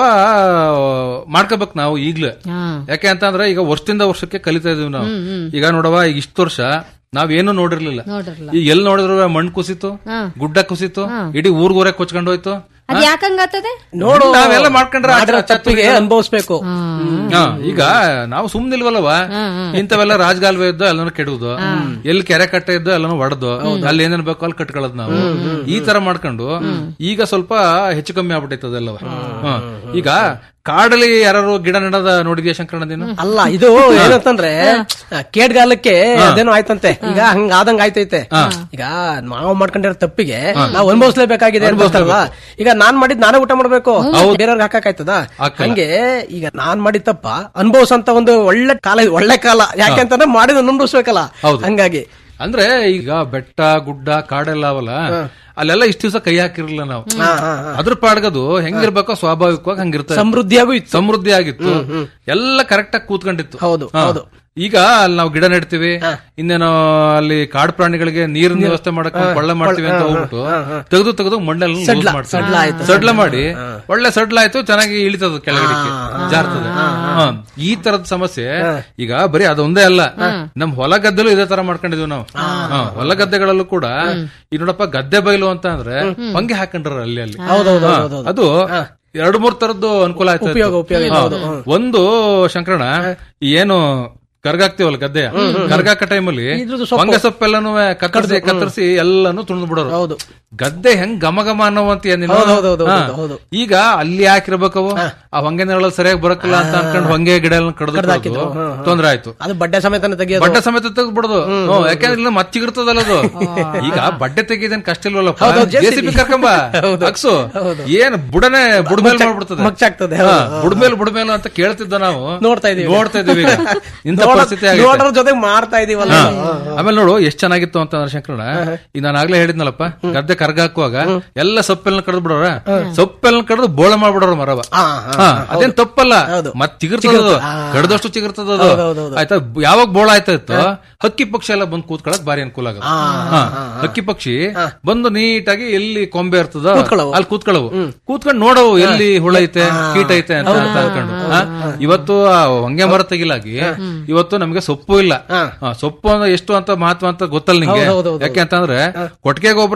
Speaker 15: ಮಾಡ್ಕೋಬೇಕು ನಾವು ಈಗ್ಲೇ
Speaker 14: ಹಾ.
Speaker 15: ಯಾಕೆ ಅಂತಂದ್ರೆ ಈಗ ವರ್ಷದಿಂದ ವರ್ಷಕ್ಕೆ ಕಲಿತಾ ಇದೀವಿ ನಾವು ಈಗ ನೋಡವ ಈಗ ಇಷ್ಟು ವರ್ಷ ನಾವೇನು ನೋಡಿರ್ಲಿಲ್ಲ
Speaker 14: ನೋಡಿರ್ಲಿಲ್ಲ.
Speaker 15: ಈಗ ಎಲ್ಲಿ ನೋಡಿದ್ರು ಮಣ್ಣು ಕುಸಿತು
Speaker 14: ಹಾ.
Speaker 15: ಗುಡ್ಡ ಕುಸಿತು ಇಡೀ ಊರ್ಗೂರೇ ಕೊಚ್ಕೊಂಡು ಹೋಯ್ತು
Speaker 14: ಅದ್ ಯಾಕಂಗಾತದೆ
Speaker 13: ನೋಡು
Speaker 15: ನಾವೆಲ್ಲ ಮಾಡ್ಕೊಂಡ್ರೆ
Speaker 13: ಮಾಡಿರೋ
Speaker 15: ಆಚೆ- ಆಚೆ
Speaker 13: ತಪ್ಪಿಗೆ ಅನುಭವಿಸ್ಬೇಕು
Speaker 15: ಹಾ, ಈಗ ನಾವು ಸುಮ್ನಿಲ್ವಲ್ಲವ ಇಂಥವೆಲ್ಲ ರಾಜಗಾಲ್ವೆ ಇದ್ದು ಎಲ್ಲಾನು ಕೆಡುವುದು ಎಲ್ಲಿ ಕೆರೆ ಕಟ್ಟೆ ಇದ್ದು ಎಲ್ಲಾನು ಒಡೆದು ಅಲ್ಲಿ ಏನೇನ್ ಬೇಕೋ ಅಲ್ಲಿ ಕಟ್ಕೊಳ್ಳೋದು ನಾವು ಈ ತರ ಮಾಡ್ಕೊಂಡು ಈಗ ಸ್ವಲ್ಪ ಹೆಚ್ಚು ಕಮ್ಮಿ ಆಗ್ಬಿಟ್ಟೈತೆ ಅದೆಲ್ಲವ ಹಾ. ಈಗ ಕಾಡಲ್ಲಿ ಯಾರು ಗಿಡ ನೆಡದ ನೋಡಿದ್ಯಾ ಶಂಕರಣ್ಣ ನೀನು
Speaker 13: ಅಲ್ಲ ಇದು ಏನಂತಂದ್ರೆ ಆ, ಕೇಡ್ಗಾಲಕ್ಕೆ ಅದೇನೋ ಆಯ್ತಂತೆ ಈಗ ಹಂಗ ಆದಂಗ ಆಯ್ತೈತೆ ಈಗ ನಾವು ಮಾಡ್ಕೊಂಡಿರೋ ತಪ್ಪಿಗೆ ನಾವು ಅನುಭವಿಸ್ಲೇಬೇಕಾಗಿದೆ ಅನ್ಬೋಸ್ತಲ್ವಾ ಈಗ ನಾನ್ ಮಾಡಿದ್ ನಾನೇ ಊಟ ಮಾಡ್ಬೇಕು ಬೇರೆಯವ್ರಿಗೆ ಹಾಕಕ್ಕಾಯ್ತದ ಹಂಗೆ ಈಗ ನಾನ್ ಮಾಡಿದ ತಪ್ಪ ಅನುಭವಿಸಂತ ಒಂದು ಒಳ್ಳೆ ಕಾಲ ಇದು, ಒಳ್ಳೆ ಕಾಲ ಯಾಕೆ ಅಂತಂದ್ರೆ ಮಾಡಿದ ಅನುಭವಿಸ್ಬೇಕಲ್ಲ
Speaker 15: ಹೌದು.
Speaker 13: ಹಂಗಾಗಿ
Speaker 15: ಅಂದ್ರೆ ಈಗ ಬೆಟ್ಟ ಗುಡ್ಡ ಕಾಡೆಲ್ಲ ಅವಲ್ಲ ಅಲ್ಲೆಲ್ಲ ಇಷ್ಟ ದಿವಸ ಕೈ ಹಾಕಿರ್ಲಿಲ್ಲ ನಾವು ಅದ್ರ ಪಾಡ್ಗದು ಹೆಂಗಿರ್ಬೇಕೋ ಸ್ವಾಭಾವಿಕವಾಗಿ ಹಂಗಿರ್ತದೆ
Speaker 13: ಸಮೃದ್ಧಿಯಾಗೂ ಇತ್ತು
Speaker 15: ಸಮೃದ್ಧಿ ಆಗಿತ್ತು ಎಲ್ಲ ಕರೆಕ್ಟ್ ಆಗಿ ಕೂತ್ಕೊಂಡಿತ್ತು
Speaker 13: ಹೌದು,
Speaker 15: ಹಾ.
Speaker 13: ಹೌದು.
Speaker 15: ಈಗ ಅಲ್ಲಿ ನಾವು ಗಿಡ ನೆಡ್ತೀವಿ ಇನ್ನೇನೋ ಅಲ್ಲಿ ಕಾಡು ಪ್ರಾಣಿಗಳಿಗೆ ನೀರಿನ ವ್ಯವಸ್ಥೆ ಮಾಡಕ್ ಒಂದ್ ಕೊಳ್ಳ ಮಾಡ್ತೀವಿ ಅಂತ ಹೋಗ್ಬಿಟ್ಟು ತೆಗೆದು ತೆಗೆದು ಮಣ್ಣಲ್ಲಿ ಲೂಸ್
Speaker 13: ಸಡ್ಲ,
Speaker 15: ಮಾಡ್ತೀವಿ.
Speaker 13: ಸಡ್ಲ ಆಯ್ತು.
Speaker 15: ಸಡ್ಲ ಮಾಡಿ ಒಳ್ಳೆ ಸಡ್ಲ ಆಯ್ತು ಚೆನ್ನಾಗಿ ಇಳಿತದ ಕೆಳಗಡೆಗೆ ಜಾರ್ತದೆ ಹಾ. ಈ ತರದ ಸಮಸ್ಯೆ ಈಗ ಬರೀ ಅದೊಂದೇ ಅಲ್ಲ ನಮ್ ಹೊಲ ಗದ್ದೆಲೂ ಇದೇ ತರ ಮಾಡ್ಕೊಂಡಿದ್ವಿ ನಾವು ಹಾ, ಹೊಲ ಗದ್ದೆಗಳಲ್ಲೂ ಕೂಡ ಈ ನೋಡಪ್ಪ ಗದ್ದೆ ಬೈಲು ಅಂತ ಅಂದ್ರೆ ಹೊಂಗೆ ಹಾಕೊಂಡ್ರ ಅಲ್ಲಿ ಅಲ್ಲಿ
Speaker 13: ಹೌದೌದು,
Speaker 15: ಹಾ,
Speaker 13: ಹೌದೌದು.
Speaker 15: ಅದು ಎರಡು ಮೂರ್ ತರದ್ದು ಅನುಕೂಲ ಆಯ್ತು
Speaker 13: ಉಪಯೋಗ, ಉಪಯೋಗ ಇದೆ, ಹೌದು.
Speaker 15: ಒಂದು ಶಂಕರಣ ಈ ಏನು ಕರ್ಗಾಕ್ತಿವಲ್ಲ ಗದ್ದೆಯ ಕರ್ಗಾಕ ಟೈಮಲ್ಲಿ
Speaker 13: ಇದ್ರದ್ದು ಸೊಪ್ಪು.
Speaker 15: ಹೊಂಗೆ ಸೊಪ್ಪೆಲ್ಲಾನು ಕತ್ತರಿಸಿ ಕತ್ತರಿಸಿ ಎಲ್ಲಾನು ತುಳಿದು ಬಿಡೋರು
Speaker 13: ಹೌದು
Speaker 15: ಗದ್ದೆ ಹೆಂಗ್ ಘಮ ಘಮ ಅನ್ನೋವಂತ ಏನಿಲ್ಲ
Speaker 13: ಹೌದು, ಹೌದು, ಹೌದು,
Speaker 15: ಹಾ.
Speaker 13: ಹೌದು, ಹೌದು.
Speaker 15: ಈಗ ಅಲ್ಲಿ ಹಾಕಿರ್ಬೇಕವು ಆ ಹೊಂಗೆ ನೆರಳು ಸರಿಯಾಗಿ ಬರಕಿಲ್ಲ ಅಂತ ಅನ್ಕೊಂಡು ಹೊಂಗೆ ಗಿಡ ಎಲ್ಲ ಕಡ್ದು ತೊಂದ್ರೆ ಆಯ್ತು
Speaker 13: ಅದು ಬಡ್ಡೆ ಸಮೇತನ ತೆಗಿಯೋದು
Speaker 15: ಬಡ್ಡೆ ಸಮೇತ ತೆಗ್ದ್ಬಿಡೋದು ಹ್ಮ್, ಯಾಕಂದ್ರೆ ಇಲ್ಲ ಮಚ್ಚಿಗಿರ್ತದಲ್ಲ ಅದು ಈಗ ಬಡ್ಡೆ ತೆಗಿದೇನ್ ಕಷ್ಟ ಇಲ್ವಲ್ಲಪ್ಪ
Speaker 13: ಹೌದು, ಹೌದು,
Speaker 15: ಜೆಸಿಬಿ
Speaker 13: JCB.
Speaker 15: ಕರ್ಕೊಂಬ
Speaker 13: ಹೌದು.
Speaker 15: ಅಕ್ಸು ಏನ್ ಬುಡನೆ ಬುಡಮೇಲ್ ಮಾಡ್ಬಿಡ್ತದೆ
Speaker 13: ಮಚ್ಚಾಗ್ತದೆ,
Speaker 15: ಹಾ,
Speaker 13: ಹೌದು.
Speaker 15: ಬುಡಮೇಲ್ ಬುಡಮೇಲ್ ಅಂತ ಕೇಳ್ತಿದ್ದ ನಾವು
Speaker 13: ನೋಡ್ತಾ ಇದೀವಿ.
Speaker 15: ನೋಡ್ತಾ ಇದೀವಿ ಈಗ. ಇಂಥ
Speaker 13: ನೋಡೋದ್-
Speaker 15: ಪರಿಸ್ಥಿತಿ ಆಗಿದೆ
Speaker 13: ನೋಡೋದ್ರ ಜೊತೆಗೆ ಮಾಡ್ತಾ ಇದೀವಲ್ಲ
Speaker 15: ಹಾ. ಆಮೇಲೆ ನೋಡು ಎಷ್ಟ್ ಚೆನ್ನಾಗಿತ್ತು ಅಂತಂದ್ರೆ ಶಂಕರಣ ಈಗ ನಾನು ಆಗ್ಲೇ ಹೇಳಿದ್ನಲ್ಲಪ್ಪ ಗದ್ದೆ ಕರ್ಗ ಹಾಕುವಾಗ ಎಲ್ಲ ಸೊಪ್ಪೆಲ್ಲ ಕಡ್ದು ಬಿಡೋರ ಸೊಪ್ಪೆಲ್ಲ ಕಡ್ದು ಬೋಳ ಮಾಡ್ಬಿಡೋರು ಮರವ ಹಾ, ಅದೇನ್ ತಪ್ಪಲ್ಲ ಮತ್ ಚಿಗುರ್ತದ ಕಡ್ದಷ್ಟು ಚಿಗುರ್ತದ ಅದು ಆಯ್ತಾ ಯಾವಾಗ ಬೋಳ ಆಯ್ತಾ ಇತ್ತು ಹಕ್ಕಿ ಪಕ್ಷಿ ಎಲ್ಲ ಬಂದು ಕೂತ್ಕೊಳ್ಳಕ್ ಬಾರಿ ಅನುಕೂಲ ಆಗುತ್ತೆ ಹಾ, ಹಕ್ಕಿ ಪಕ್ಷಿ ಬಂದು ನೀಟಾಗಿ ಎಲ್ಲಿ ಕೊಂಬೆ ಇರ್ತದ ಅಲ್ಲಿ ಕೂತ್ಕೊಳ್ಳವು ಕೂತ್ಕೊಂಡು ನೋಡವು ಎಲ್ಲಿ ಹುಳ ಐತೆ ಕೀಟ ಐತೆ ಅಂತ ಅಂತ ಅನ್ಕೊಂಡು ಹಾ, ಇವತ್ತು ಆ ಹೊಂಗೆ ಮರ ತೆಗಿಲಾಗಿ ಇವತ್ತು ನಮ್ಗೆ ಸೊಪ್ಪು ಇಲ್ಲ ಹಾ, ಸೊಪ್ಪು ಅಂದ್ರೆ ಎಷ್ಟು ಅಂತ ಮಹತ್ವ ಅಂತ ಗೊತ್ತಲ್ಲ ನಿಂಗೆ
Speaker 13: ಹೌದು, ಹೌದು, ಹೌದು.
Speaker 15: ಯಾಕೆ ಅಂತಂದ್ರೆ ಕೊಟ್ಟಿಗೆ ಗೊಬ್ಬರ ಹಾಕೋದ್ಕಿಂತ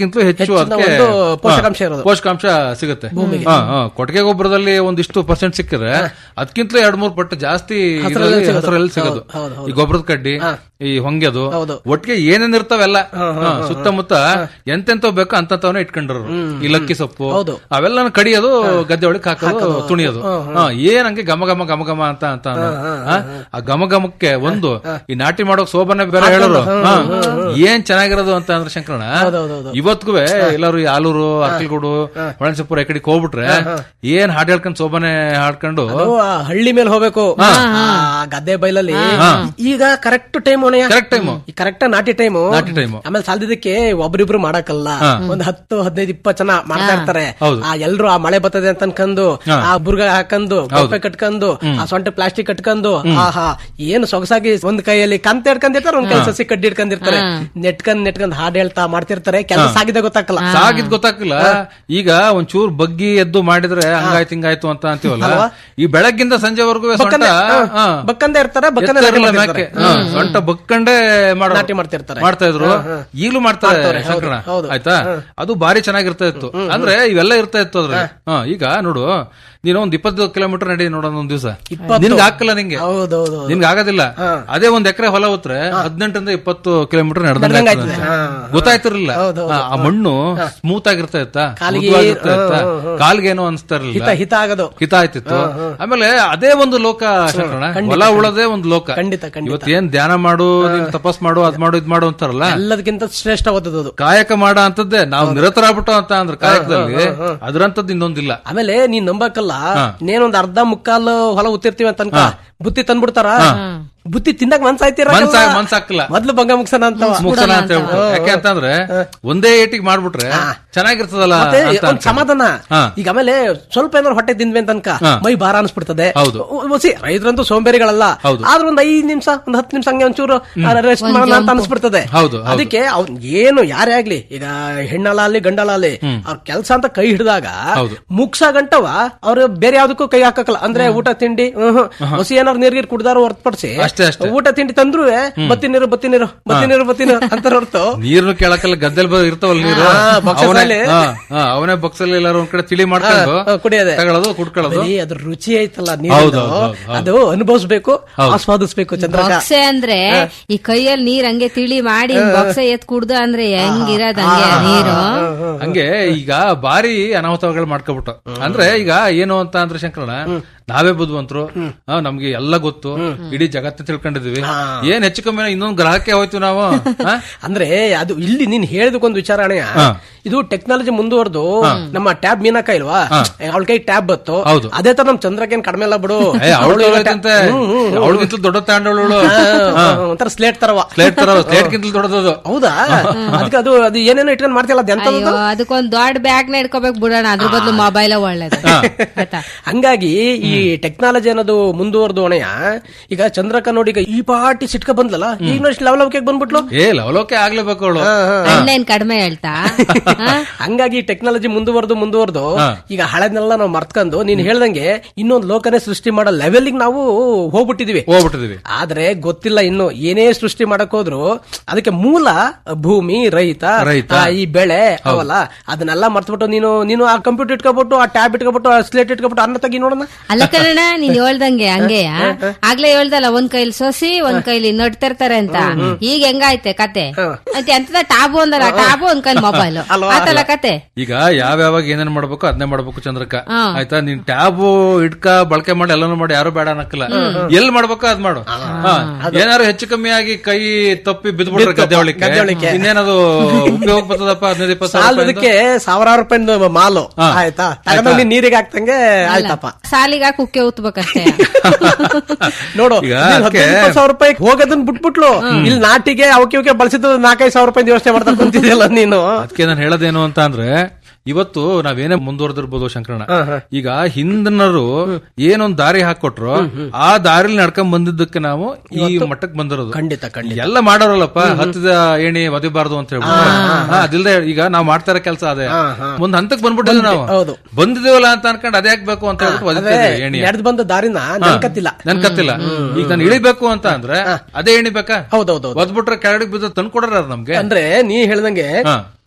Speaker 15: ಅದಕ್ಕಿಂತಲೂ ಹೆಚ್ಚು
Speaker 13: ಹೆಚ್ಚಿನ
Speaker 15: ಅದಕ್ಕೆ
Speaker 13: ಒಂದು ಪೋಷಕಾಂಶ
Speaker 15: ಹಾ,
Speaker 13: ಇರೋದು.
Speaker 15: ಪೋಷಕಾಂಶ ಸಿಗುತ್ತೆ
Speaker 13: ಭೂಮಿಗೆ.
Speaker 15: ಹಾ, ಹಾ. ಕೊಟ್ಟಿಗೆ ಗೊಬ್ಬರದಲ್ಲಿ ಒಂದಿಷ್ಟು ಪರ್ಸೆಂಟ್ ಸಿಕ್ಕಿದ್ರೆ ಅದಕ್ಕಿಂತಲೂ ಎರಡ್ ಮೂರ್ ಪಟ್ಟು ಜಾಸ್ತಿ
Speaker 13: ಹಸ್ರಲ್ಲಿ
Speaker 15: ಇದ್ರಲ್ಲಿ
Speaker 13: ಸಿಗೋದು.
Speaker 15: ಹಸ್ರಲ್ಲಿ ಸಿಗೋದು
Speaker 13: ಹೌದು, ಹೌದು, ಹೌದು.
Speaker 15: ಈ ಗೊಬ್ಬರದ ಕಡ್ಡಿ ಈ ಹೊಂಗೆದು ಒಟ್ಟಿಗೆ ಏನೇನ್ ಇರ್ತಾವೆಲ್ಲ ಹಾ, ಸುತ್ತಮುತ್ತ ಎಂತೆಂತ ಬೇಕೋ ಅಂತವನ್ನ ಇಟ್ಕೊಂಡ್ರು ಈ ಲಕ್ಕಿ ಸೊಪ್ಪು ಅವೆಲ್ಲ ಕಡಿಯೋದು ಗದ್ದೆ ಒಳಗೆ ಹಾಕೋದು ತುಣಿಯೋದು ಹಾ, ಏನ್ ಹಂಗೆ ಘಮ ಘಮ ಘಮ ಘಮ ಅಂತ ಅಂತ ಅನ್ನೋ. ಹಾ, ಆ ಘಮ ಘಮಕ್ಕೆ ಒಂದು ಈ ನಾಟಿ ಮಾಡೋಕ್ ಶೋಭನೆ ಬೇರೆ ಹೇಳೋರು ಹಾ, ಏನ್ ಚೆನ್ನಾಗಿರೋದು ಅಂತ ಅಂದ್ರೆ ಶಂಕರಣ ಇವತ್ಗೂ ಎಲ್ಲಾರು ಈ ಆಲೂರು ಅಕ್ಕಲ್ಗೂಡು ಒಳನ್ಸಪುರ ಈ ಕಡೆಗೆ ಹೋಗ್ಬಿಟ್ರೆ ಏನ್ ಹಾಡ್ ಹೇಳ್ಕೊಂಡ್ ಶೋಭನೆ ಹಾಡ್ಕೊಂಡು
Speaker 13: ಅದು ಆ ಹಳ್ಳಿ ಮೇಲೆ ಹೋಗ್ಬೇಕು ಆ ಗದ್ದೆ ಬೈಲಲ್ಲಿ ಈಗ ಕರೆಕ್ಟ್ ಟೈಮ್
Speaker 15: ಕರೆಕ್ಟ್ ಟೈಮ್
Speaker 13: ಈ ಕರೆಕ್ಟ್ ನಾಟಿ ಟೈಮು
Speaker 15: ನಾಟಿ ಟೈಮ್
Speaker 13: ಆಮೇಲೆ ಸಾಲದಿದ್ದಕ್ಕೆ ಒಬ್ರಿಬ್ರು ಮಾಡಕ್ಕಲ್ಲ
Speaker 15: ಹಾ.
Speaker 13: ಒಂದ್ ಹತ್ತು ಹದಿನೈದು ಇಪ್ಪತ್ತು ಜನ ಮಾಡ್ತಾ ಇರ್ತಾರೆ
Speaker 15: ಹೌದು.
Speaker 13: ಆ ಎಲ್ರು ಆ ಮಳೆ ಬರ್ತದೆ ಅಂತ ಅನ್ಕೊಂಡು
Speaker 15: ಹಾ.
Speaker 13: ಆ ಬುರ್ಗ ಹಾಕೊಂಡು ಗೊಪ್ಪೆ ಕಟ್ಕೊಂಡು ಆ ಸೊಂಟ ಪ್ಲಾಸ್ಟಿಕ್ ಕಟ್ಕೊಂಡು ಆಹಾ ಏನು ಸೊಗಸಾಗಿ ಒಂದ್ ಕೈಯಲ್ಲಿ ಕಂತ ಹಿಡ್ಕೊಂಡಿರ್ತಾರೆ ಒಂದ್ ಕೈ ಸಸಿ ಕಡ್ಡಿ ಹಿಡ್ಕೊಂಡಿರ್ತಾರೆ ನೆಟ್ಕೊಂಡ್ ನೆಟ್ಕೊಂಡ್ ಹಾಡ್ ಹೇಳ್ತಾ ಮಾಡ್ತಿರ್ತಾರೆ ಕೆಲಸ
Speaker 15: ಹಾ.
Speaker 13: ಸಾಗಿದೆ ಗೊತ್ತಾಗಲ್ಲ
Speaker 15: ಸಾಗಿದ್ ಗೊತ್ತಾಗಿಲ್ಲ ಈಗ ಒಂಚೂರ್ ಬಗ್ಗಿ ಎದ್ದು ಮಾಡಿದ್ರೆ ಹಂಗಾಯ್ತು ಹಿಂಗಾಯ್ತು ಅಂತ ಅಂತೀವಲ್ಲ
Speaker 13: ಅಲ್ವಾ?
Speaker 15: ಈ ಬೆಳಗ್ಗಿಂದ ಸಂಜೆವರೆಗೂ ಸೊಂಟ
Speaker 13: ಬಕ್ಕಂದೆ, ಹಾ.
Speaker 15: ಹಾ.
Speaker 13: ಬಕ್ಕಂದೆ ಇರ್ತಾರೆ ಬಕ್ಕಂದೆ
Speaker 15: ಎತ್ತರ
Speaker 13: ನಾಟಿ
Speaker 15: ಇಲ್ಲ
Speaker 13: ಮಾಡ್ತಿರ್ತಾರೆ.
Speaker 15: ಮ್ಯಾಕೆ. ಹಾ, ಸೊಂಟ ಬಕ್ಕಂಡೆ ಮಾಡೋ
Speaker 13: ನಾಟಿ ಮಾಡ್ತಿರ್ತಾರೆ.
Speaker 15: ಮಾಡ್ತಾ ಇದ್ರು
Speaker 13: ಹಾ, ಹಾ.
Speaker 15: ಈಗಲೂ ಮಾಡ್ತಾರೆ
Speaker 13: ಮಾಡ್ತಾರೆ, ಹೌದು,
Speaker 15: ಶಂಕರಣ್ಣ.
Speaker 13: ಹೌದು.
Speaker 15: ಆಯ್ತಾ ಅದು ಬಾರಿ ಚೆನ್ನಾಗಿರ್ತಾ ಇತ್ತು ಅಂದ್ರೆ ಇವೆಲ್ಲ ಇರ್ತಾ ಇತ್ತು ಅದ್ರಲ್ಲಿ ಹಾ, ಈಗ ನೋಡು ನೀನು ಒಂದ್ ಇಪ್ಪತ್ತು ಕಿಲೋಮೀಟರ್ ನಡಿ ನೋಡೋಣ ಒಂದ್ ದಿವಸ
Speaker 13: ಇಪ್ಪತ್ತು.
Speaker 15: ನಿನ್ಗೆ ಹಾಕಲ್ಲ ನಿಂಗೆ
Speaker 13: ಹೌದೌದು
Speaker 15: ನಿನ್ಗೆ ಆಗೋದಿಲ್ಲ ಅದೇ ಒಂದ್ ಎಕರೆ ಹೊಲ ಹೋತ್ರೆ ಹದಿನೆಂಟರಿಂದ ಇಪ್ಪತ್ತು ಕಿಲೋಮೀಟರ್
Speaker 13: ನಡೆದಂಗ್
Speaker 15: ನಡೆದಂಗ
Speaker 13: ಆಯ್ತದೆ. ಹಾ.
Speaker 15: ಗೊತ್ತಾಯ್ತಿರ್ಲಿಲ್ಲ
Speaker 13: ಹೌದು, ಹೌದು.
Speaker 15: ಆ ಆ ಮಣ್ಣು ಸ್ಮೂತ್ ಆಗಿರ್ತಾ ಇತ್ತ
Speaker 13: ಕಾಲಿಗೆ
Speaker 15: ಮೃದುವಾಗಿರ್ತಾ ಇತ್ತ
Speaker 13: ಹ್ಮ್, ಹ್ಮ್, ಹ್ಮ್.
Speaker 15: ಕಾಲ್ಗೇನೋ ಅನ್ಸ್ತಾ
Speaker 13: ಹಿತ
Speaker 15: ಇರ್ಲಿಲ್ಲ
Speaker 13: ಹಿತ ಆಗೋದು
Speaker 15: ಹಿತ ಆಯ್ತಿತ್ತು ಆಮೇಲೆ ಅದೇ ಒಂದು ಲೋಕ ಶಂಕರಣ್ಣ
Speaker 13: ಖಂಡಿತ,
Speaker 15: ಹೊಲ ಉಳದೇ ಒಂದು ಲೋಕ
Speaker 13: ಖಂಡಿತ, ಖಂಡಿತ.
Speaker 15: ಇವತ್ತು ಏನ್ ಧ್ಯಾನ ಮಾಡು ನೀನ್ ತಪಸ್ ಮಾಡು ಅದ್ ಮಾಡು ಇದ್ ಮಾಡು ಅಂತಾರಲ್ಲ
Speaker 13: ಎಲ್ಲದಕ್ಕಿಂತ ಶ್ರೇಷ್ಠವಾದದ್ದು ಅದು
Speaker 15: ಕಾಯಕ ಮಾಡ ಅಂತದ್ದೇ ನಾವು ನಿರತರಾಗ್ಬಿಟ್ಟು ಅಂತ ಅಂದ್ರೆ ಕಾಯಕದಲ್ಲಿ ಅದ್ರಂತದ್ದು ಇನ್ನೊಂದಿಲ್ಲ
Speaker 13: ಆಮೇಲೆ ನೀನ್ ನಂಬಕ್ಕಲ್ಲ ಇನ್ನೇನೊಂದ್ ಅರ್ಧ ಮುಕ್ಕಾಲು ಹೊಲ ಉತ್ತಿರ್ತೀವಿ ಅಂತ ಅನ್ಕ ಬುತ್ತಿ ತಂದ್ಬಿಡ್ತಾರ ಬುತ್ತಿ ತಿನ್ನಕ್ ಮನ್ಸಾಯ್ತಿರ
Speaker 15: ಮನ್ಸ ಮನ್ಸಾಕ್ಲ
Speaker 13: ಮೊದ್ಲು ಬಂಗ ಮುಗ್ಸನ ಅಂತ
Speaker 15: ಮುಗ್ಸೋಣ ಅಂತ ಹೇಳ್ಬಿಟ್ಟು ಯಾಕೆ ಅಂತಂದ್ರೆ ಒಂದೇ ಏಟಿಗೆ ಮಾಡ್ಬಿಟ್ರೆ ಚೆನ್ನಾಗಿರ್ತದಲ್ಲ
Speaker 13: ಮತ್ತೆ
Speaker 15: ಅಂತ
Speaker 13: ಒಂದ್ ಸಮಾಧಾನ
Speaker 15: ಹಾ.
Speaker 13: ಈಗ ಆಮೇಲೆ ಸ್ವಲ್ಪ ಏನಾದ್ರು ಹೊಟ್ಟೆ ತಿಂದ್ವಿ ಅಂತ ಅನ್ಕ
Speaker 15: ಹಾ.
Speaker 13: ಮೈ ಭಾರ ಅನ್ಸ್ಬಿಡ್ತದೆ
Speaker 15: ಹೌದು.
Speaker 13: ಒಸಿ ರೈತರಂತೂ ಸೋಂಬೇರಿಗಳಲ್ಲ
Speaker 15: ಹೌದು.
Speaker 13: ಆದ್ರೂ ಒಂದ್ ಐದ್ ನಿಮಿಷ ಒಂದ್ ಹತ್ತು ನಿಮಿಷ ಹಂಗೆ ಒಂಚೂರು ರೆಸ್ಟ್
Speaker 14: ಒಂದ್
Speaker 13: ಮಾಡೋಣ ಅಂತ
Speaker 14: ಜಂಪು.
Speaker 13: ಅನ್ಸ್ಬಿಡ್ತದೆ
Speaker 15: ಹೌದು, ಹೌದು.
Speaker 13: ಅದಕ್ಕೆ ಅವ್ನ್ ಏನು ಯಾರೇ ಆಗ್ಲಿ ಈಗ ಹೆಣ್ಣಲ ಅಲ್ಲಿ ಗಂಡಲ ಅಲ್ಲಿ ಅವ್ರ ಕೆಲ್ಸ ಅಂತ ಕೈ ಹಿಡಿದಾಗ
Speaker 15: ಹೌದು.
Speaker 13: ಮುಗ್ಸ ಗಂಟವ ಅವ್ರು ಬೇರೆ ಯಾವ್ದಕ್ಕೂ ಕೈ ಹಾಕಲ್ಲ ಅಂದ್ರೆ ಊಟ ತಿಂಡಿ ಹೊಸಿ ಏನಾದ್ರು ನೀರ್ಗೀರ್ ಕುಡ್ದಾರು ಹೊರತುಪಡಿಸಿ
Speaker 15: ಅಷ್ಟೇ, ಅಷ್ಟೇ.
Speaker 13: ಊಟ ತಿಂಡಿ ತಂದ್ರು ಬತ್ತಿ ನೀರು ಬತ್ತಿ ನೀರು ಬತ್ತಿ ನೀರು ಬತ್ತಿ ನೀರು ಅಂತಾರ ಹೊರತು
Speaker 15: ನೀರ್ನು ಕೇಳಕ್ಕಲ್ಲ ಗದ್ದೆಲ್ ಬ- ಇರ್ತಾವಲ್ಲ ನೀರು
Speaker 13: ಹಾ, boxes
Speaker 15: ಅವನೇ
Speaker 13: ಅಲ್ಲಿ.
Speaker 15: ಹಾ, ಹಾ, ಅವನೇ ಬಕ್ಸಲ್ಲಿ ಎಲ್ಲಾರು ಒಂದ್ ಕಡೆ ತಿಳಿ ಮಾಡ್ಕೊಂಡು
Speaker 13: ಹಾ, ಕುಡಿಯೋದೆ.
Speaker 15: ತಗೊಳ್ಳೋದು ಕುಡ್ಕೊಳ್ಳೋದು
Speaker 13: ಬರೀ ಅದ್ರ ರುಚಿ ಐತಲ್ಲ
Speaker 15: ಹೌದು,
Speaker 13: ನೀರು
Speaker 15: ಹೌದು, ಹೌದು, ಹೌದು.
Speaker 13: ಅದು ಅನುಭವಿಸ್ಬೇಕು
Speaker 15: ಹೌದು.
Speaker 13: ಆಸ್ವಾದಿಸ್ಬೇಕು ಚಂದ್ರಕ
Speaker 14: ಬೊಕ್ಸೆ ಅಂದ್ರೆ ಈ ಕೈಯಲ್ಲಿ ನೀರ್ ಹಂಗೆ ತಿಳಿ ಮಾಡಿ ಬೊಕ್ಸೆ ಎತ್ ಕುಡ್ದು ಅಂದ್ರೆ ಹೆಂಗಿರೋದ್ ಹಂಗೆ ಆ ನೀರು
Speaker 15: ಹಂಗೆ ಈಗ ಬಾರಿ ಅನಾಹುತಗಳು ಮಾಡ್ಕೊಬಿಟ್ಟು ಅಂದ್ರೆ ಈಗ ಏನು ಅಂತ ಅಂದ್ರೆ ಶಂಕರಣ ನಾವೇ ಬುದ್ಧಿವಂತರು ಆ, ನಮ್ಗೆ ಎಲ್ಲ ಗೊತ್ತು ಇಡೀ ಜಗತ್ತ ತಿಳ್ಕೊಂಡಿದೀವಿ ಏನ್ ಹೆಚ್ಚು ಕಮ್ಮಿ ಇನ್ನೊಂದು ಗ್ರಹಕ್ಕೆ ಹೋಯ್ತು ನಾವು ಆ?
Speaker 13: ಅಂದ್ರೆ ಅದು ಇಲ್ಲಿ ನೀನ್ ಹೇಳಿದಕ್ಕೊಂದು ವಿಚಾರ ಅಣ್ಣಯ್ಯ
Speaker 15: ಹಾ.
Speaker 13: ಇದು ಟೆಕ್ನಾಲಜಿ ಮುಂದುವರೆದು ನಮ್ಮ ಟ್ಯಾಬ್ ಮೀನಕ್ಕ ಇಲ್ವಾ ಅವಳ ಕೈ ಟ್ಯಾಬ್ ಬತ್ತು
Speaker 15: ಹೌದು.
Speaker 13: ಅದೇ ತರ ನಮ್ ಚಂದ್ರಕೇನ್ ಕಡಿಮೆ ಇಲ್ಲ ಬಿಡು
Speaker 15: ಏ, ಅವ್ಳು
Speaker 13: ಅವ್ಳು ಈಗ
Speaker 15: ಹೋಯ್ತಂತೆ.
Speaker 13: ಟ್ಯಾಬ್- ಹ್ಮ್, ಹ್ಮ್, ಹ್ಮ್.
Speaker 15: ಅವಳಿಗಿಂತಲೂ ದೊಡ್ಡ ತಾಂಡವಳು
Speaker 13: ಹಾ, ಒಂಥರ ಸ್ಲೇಟ್ ತರವ
Speaker 15: ಸ್ಲೇಟ್ ತರ ಸ್ಲೇಟ್ಗಿಂತಲೂ ದೊಡ್ಡದದು
Speaker 13: ಹೌದಾ ಅದಕ್ಕೆ ಅದು ಅದು ಏನೇನೋ ಇಟ್ಕೊಂಡ್ ಮಾಡ್ತಿಲ್ಲ ಅದು ಎಂತದ್ದು
Speaker 14: ಅಯ್ಯೋ ಅದಕ್ಕೊಂದ್ ದೊಡ್ಡ ಬ್ಯಾಗ್ ನ ಇಟ್ಕೋಬೇಕು ಬಿಡೋಣ ಅದ್ರ ಬದಲು ಮೊಬೈಲ್ ಒಳ್ಳೇದು ಆಯ್ತಾ
Speaker 13: ಹಂಗಾಗಿ ಈ ಟೆಕ್ನಾಲಜಿ ಅನ್ನೋದು ಮುಂದುವರೆದು ಅಣೆಯ ಈಗ ಚಂದ್ರಕ ನೋಡಿ ಈಗ ಈ ಪಾಟಿ ಸಿಟ್ಕ ಬಂದ್ಲಲ್ಲ ಈಗ ನೋಡಿ ಲವಲವಿಕೆ ಬಂದ್ಬಿಟ್ಲು
Speaker 15: ಏ ಲವಲೋಕೆ ಆಗ್ಲೇಬೇಕು ಅವಳು
Speaker 14: ಅಣ್ಣೇನ್ ಕಡಿಮೆ ಹೇಳ್ತಾ ಹಾ?
Speaker 13: ಹಂಗಾಗಿ ಟೆಕ್ನಾಲಜಿ ಮುಂದುವರೆದು ಮುಂದುವರೆದು
Speaker 15: ಹಾ.
Speaker 13: ಈಗ ಹಳೆದನ್ನೆಲ್ಲ ನಾವು ಮರ್ತ್ಕೊಂಡು ನೀನ್ ಹೇಳ್ದಂಗೆ ಇನ್ನೊಂದು ಲೋಕನೇ ಸೃಷ್ಟಿ ಮಾಡೋ ಲೆವೆಲ್ಗೆ ನಾವು ಹೋಗ್ಬಿಟ್ಟಿದೀವಿ
Speaker 15: ಹೋಗ್ಬಿಟ್ಟಿದೀವಿ
Speaker 13: ಆದ್ರೆ ಗೊತ್ತಿಲ್ಲ ಇನ್ನು ಏನೇ ಸೃಷ್ಟಿ ಮಾಡಕ್ ಹೋದ್ರು ಅದಕ್ಕೆ ಮೂಲ ಭೂಮಿ ರೈತ
Speaker 15: ರೈತ.
Speaker 13: ಆ, ಈ ಬೆಳೆ ಅವಲ್ಲ ಅದನ್ನೆಲ್ಲ ಮರ್ತ್ಬಿಟ್ಟು ನೀನು ನೀನು ಆ ಕಂಪ್ಯೂಟರ್ ಇಟ್ಕೊಬಿಟ್ಟು ಆ ಟ್ಯಾಬ್ ಇಟ್ಕೊಬಿಟ್ಟು ಆ ಸ್ಲೇಟ್ ಇಟ್ಕೊಬಿಟ್ಟು ಅನ್ನ ತೆಗಿ ನೋಡೋಣ
Speaker 14: ಅಲ್ಲ ಕಣ ನೀನ್ ಹೇಳ್ದಂಗೆ ಹಂಗೆಯ ಆಗ್ಲೇ ಹೇಳ್ದಲ್ಲ ಒಂದ್ ಕೈಲಿ ಸೊಸಿ ಒಂದ್ ಕೈಲಿ ನಡ್ತಿರ್ತಾರೆ ಅಂತ ಈಗ ಹೆಂಗಾಯ್ತೆ ಕತೆ ಮತ್ತೆ ಎಂತದ ಟಾಬು ಅಂದಲ್ಲ ಟಾಬು ಒಂದ್ ಕೈಲಿ ಮೊಬೈಲ್ ಆತಲ್ಲ ಕತೆ
Speaker 15: ಈಗ ಯಾವ್ಯಾವಾಗ ಏನೇನ್ ಮಾಡ್ಬೇಕು ಅದನ್ನೇ ಮಾಡ್ಬೇಕು ಚಂದ್ರಕ್ಕ
Speaker 14: ಹಾ.
Speaker 15: ಆಯ್ತಾ ನೀನ್ ಟ್ಯಾಬ್ ಇಟ್ಕ ಬಳಕೆ ಮಾಡಿ ಎಲ್ಲಾನು ಮಾಡಿ ಯಾರು ಬೇಡ ಅನ್ನಕ್ಕಲ್ಲ ಎಲ್ ಮಾಡ್ಬೇಕು ಅದ್ ಮಾಡು ಹಾ. ಏನಾರು ಹೆಚ್ಚು ಕಮ್ಮಿ ಆಗಿ ಕೈ ತಪ್ಪಿ ಬಿದ್ಬಿಟ್ರೆ ಗದ್ದೆ ಒಳಕ್ಕೆ
Speaker 13: ಗದ್ದೆ ಒಳಕ್ಕೆ.
Speaker 15: ಇನ್ನೇನದು ಉಪಯೋಗ ಬರ್ತದಪ್ಪ ಹದಿನೈದು ಇಪ್ಪತ್ತು ಸಾವಿರ
Speaker 13: ಸಾಲದಕ್ಕೆ ಸಾವಿರಾರು ರೂಪಾಯಿ ಮಾಲು ಆಯ್ತಾ ತಗೊಂಡೋಗಿ ನೀರಿಗೆ ಹಾಕ್ತಂಗೆ ಆಯ್ತಪ್ಪ
Speaker 14: ಸಾಲಿಗ ಕುಕ್ಕೆ ಉತ್ಬೇಕಷ್ಟೇ
Speaker 13: ನೋಡು
Speaker 15: ಈಗ
Speaker 13: ನೀನ್
Speaker 15: ಅದಕ್ಕೆ-
Speaker 13: ಹದಿನೈದು ಇಪ್ಪತ್ತು ಸಾವಿರ ರೂಪಾಯಿ ಹೋಗೋದನ್ನ ಬಿಟ್ಬಿಟ್ಲು ಇಲ್ಲಿ ನಾಟಿಗೆ ಅವಕ್ಕೆ ಇವಕ್ಕೆ ಬಳಸಿದ್ದು ನಾಲ್ಕೈದು ಸಾವಿರ ರೂಪಾಯಿ ಯೋಚನೆ ಮಾಡ್ತಾ ಕುಂತಿದ್ಯಲ್ಲ ನೀನು
Speaker 15: ಅದಕ್ಕೆ ನಾನು ಹೇಳೋದೇನು ಅಂತ ಅಂದ್ರೆ ಇವತ್ತು ನಾವೇನೇ ಮುಂದುವರೆದಿರ್ಬೋದು ಶಂಕರಣ ಈಗ ಹಿಂದಿನರು ಏನೊಂದ್ ದಾರಿ ಹಾಕೊಟ್ರು ಆ ದಾರಿಲಿ ನಡ್ಕೊಂಡ್ ಬಂದಿದ್ದಕ್ಕೆ ನಾವು ಈ ಮಟ್ಟಕ್ಕೆ ಬಂದಿರೋದು
Speaker 13: ಖಂಡಿತ ಖಂಡಿತ
Speaker 15: ಎಲ್ಲ ಮಾಡೋರಲ್ಲಪ್ಪ ಹತ್ತದ ಏಣಿ ಒದಿಬಾರ್ದು ಅಂತ ಹೇಳ್ಬಿಟ್ಟು ಹಾ, ಅದಿಲ್ದೆ ಈಗ ನಾವ್ ಮಾಡ್ತಾ ಇರೋ ಕೆಲಸ ಅದೇ ಮುಂದ್ ಹಂತಕ್ ಬಂದ್ಬಿಟ್ಟಿದ್ವಿ ನಾವು
Speaker 13: ಹೌದು.
Speaker 15: ಬಂದಿದೀವಲ್ಲ ಅಂತ ಅನ್ಕೊಂಡು ಅದೇ ಹಾಕ್ಬೇಕು ಅಂತ ಹೇಳ್ಬಿಟ್ಟು
Speaker 13: ಅದೇ
Speaker 15: ಒದಿತಿದ್ವಿ ಏಣಿ
Speaker 13: ನಡೆದು ಬಂದ ದಾರಿನ ನೆನ್ಕತ್ತಿಲ್ಲ
Speaker 15: ನನ್ಕತ್ತಿಲ್ಲ ಈಗ ನಾನು ಇಳಿಬೇಕು ಅಂತ ಅಂದ್ರೆ ಅದೇ ಎಣಿಬೇಕಾ
Speaker 13: ಹೌದೌದು
Speaker 15: ಒದ್ಬಿಟ್ರೆ ಕೆಳಗಡೆ ಬಿದ್ದು ತಂದ್ಕೊಡ್ರ ನಮ್ಗೆ
Speaker 13: ಅಂದ್ರೆ ನೀ ಹೇಳ್ದಂಗೆ
Speaker 15: ಹಾ.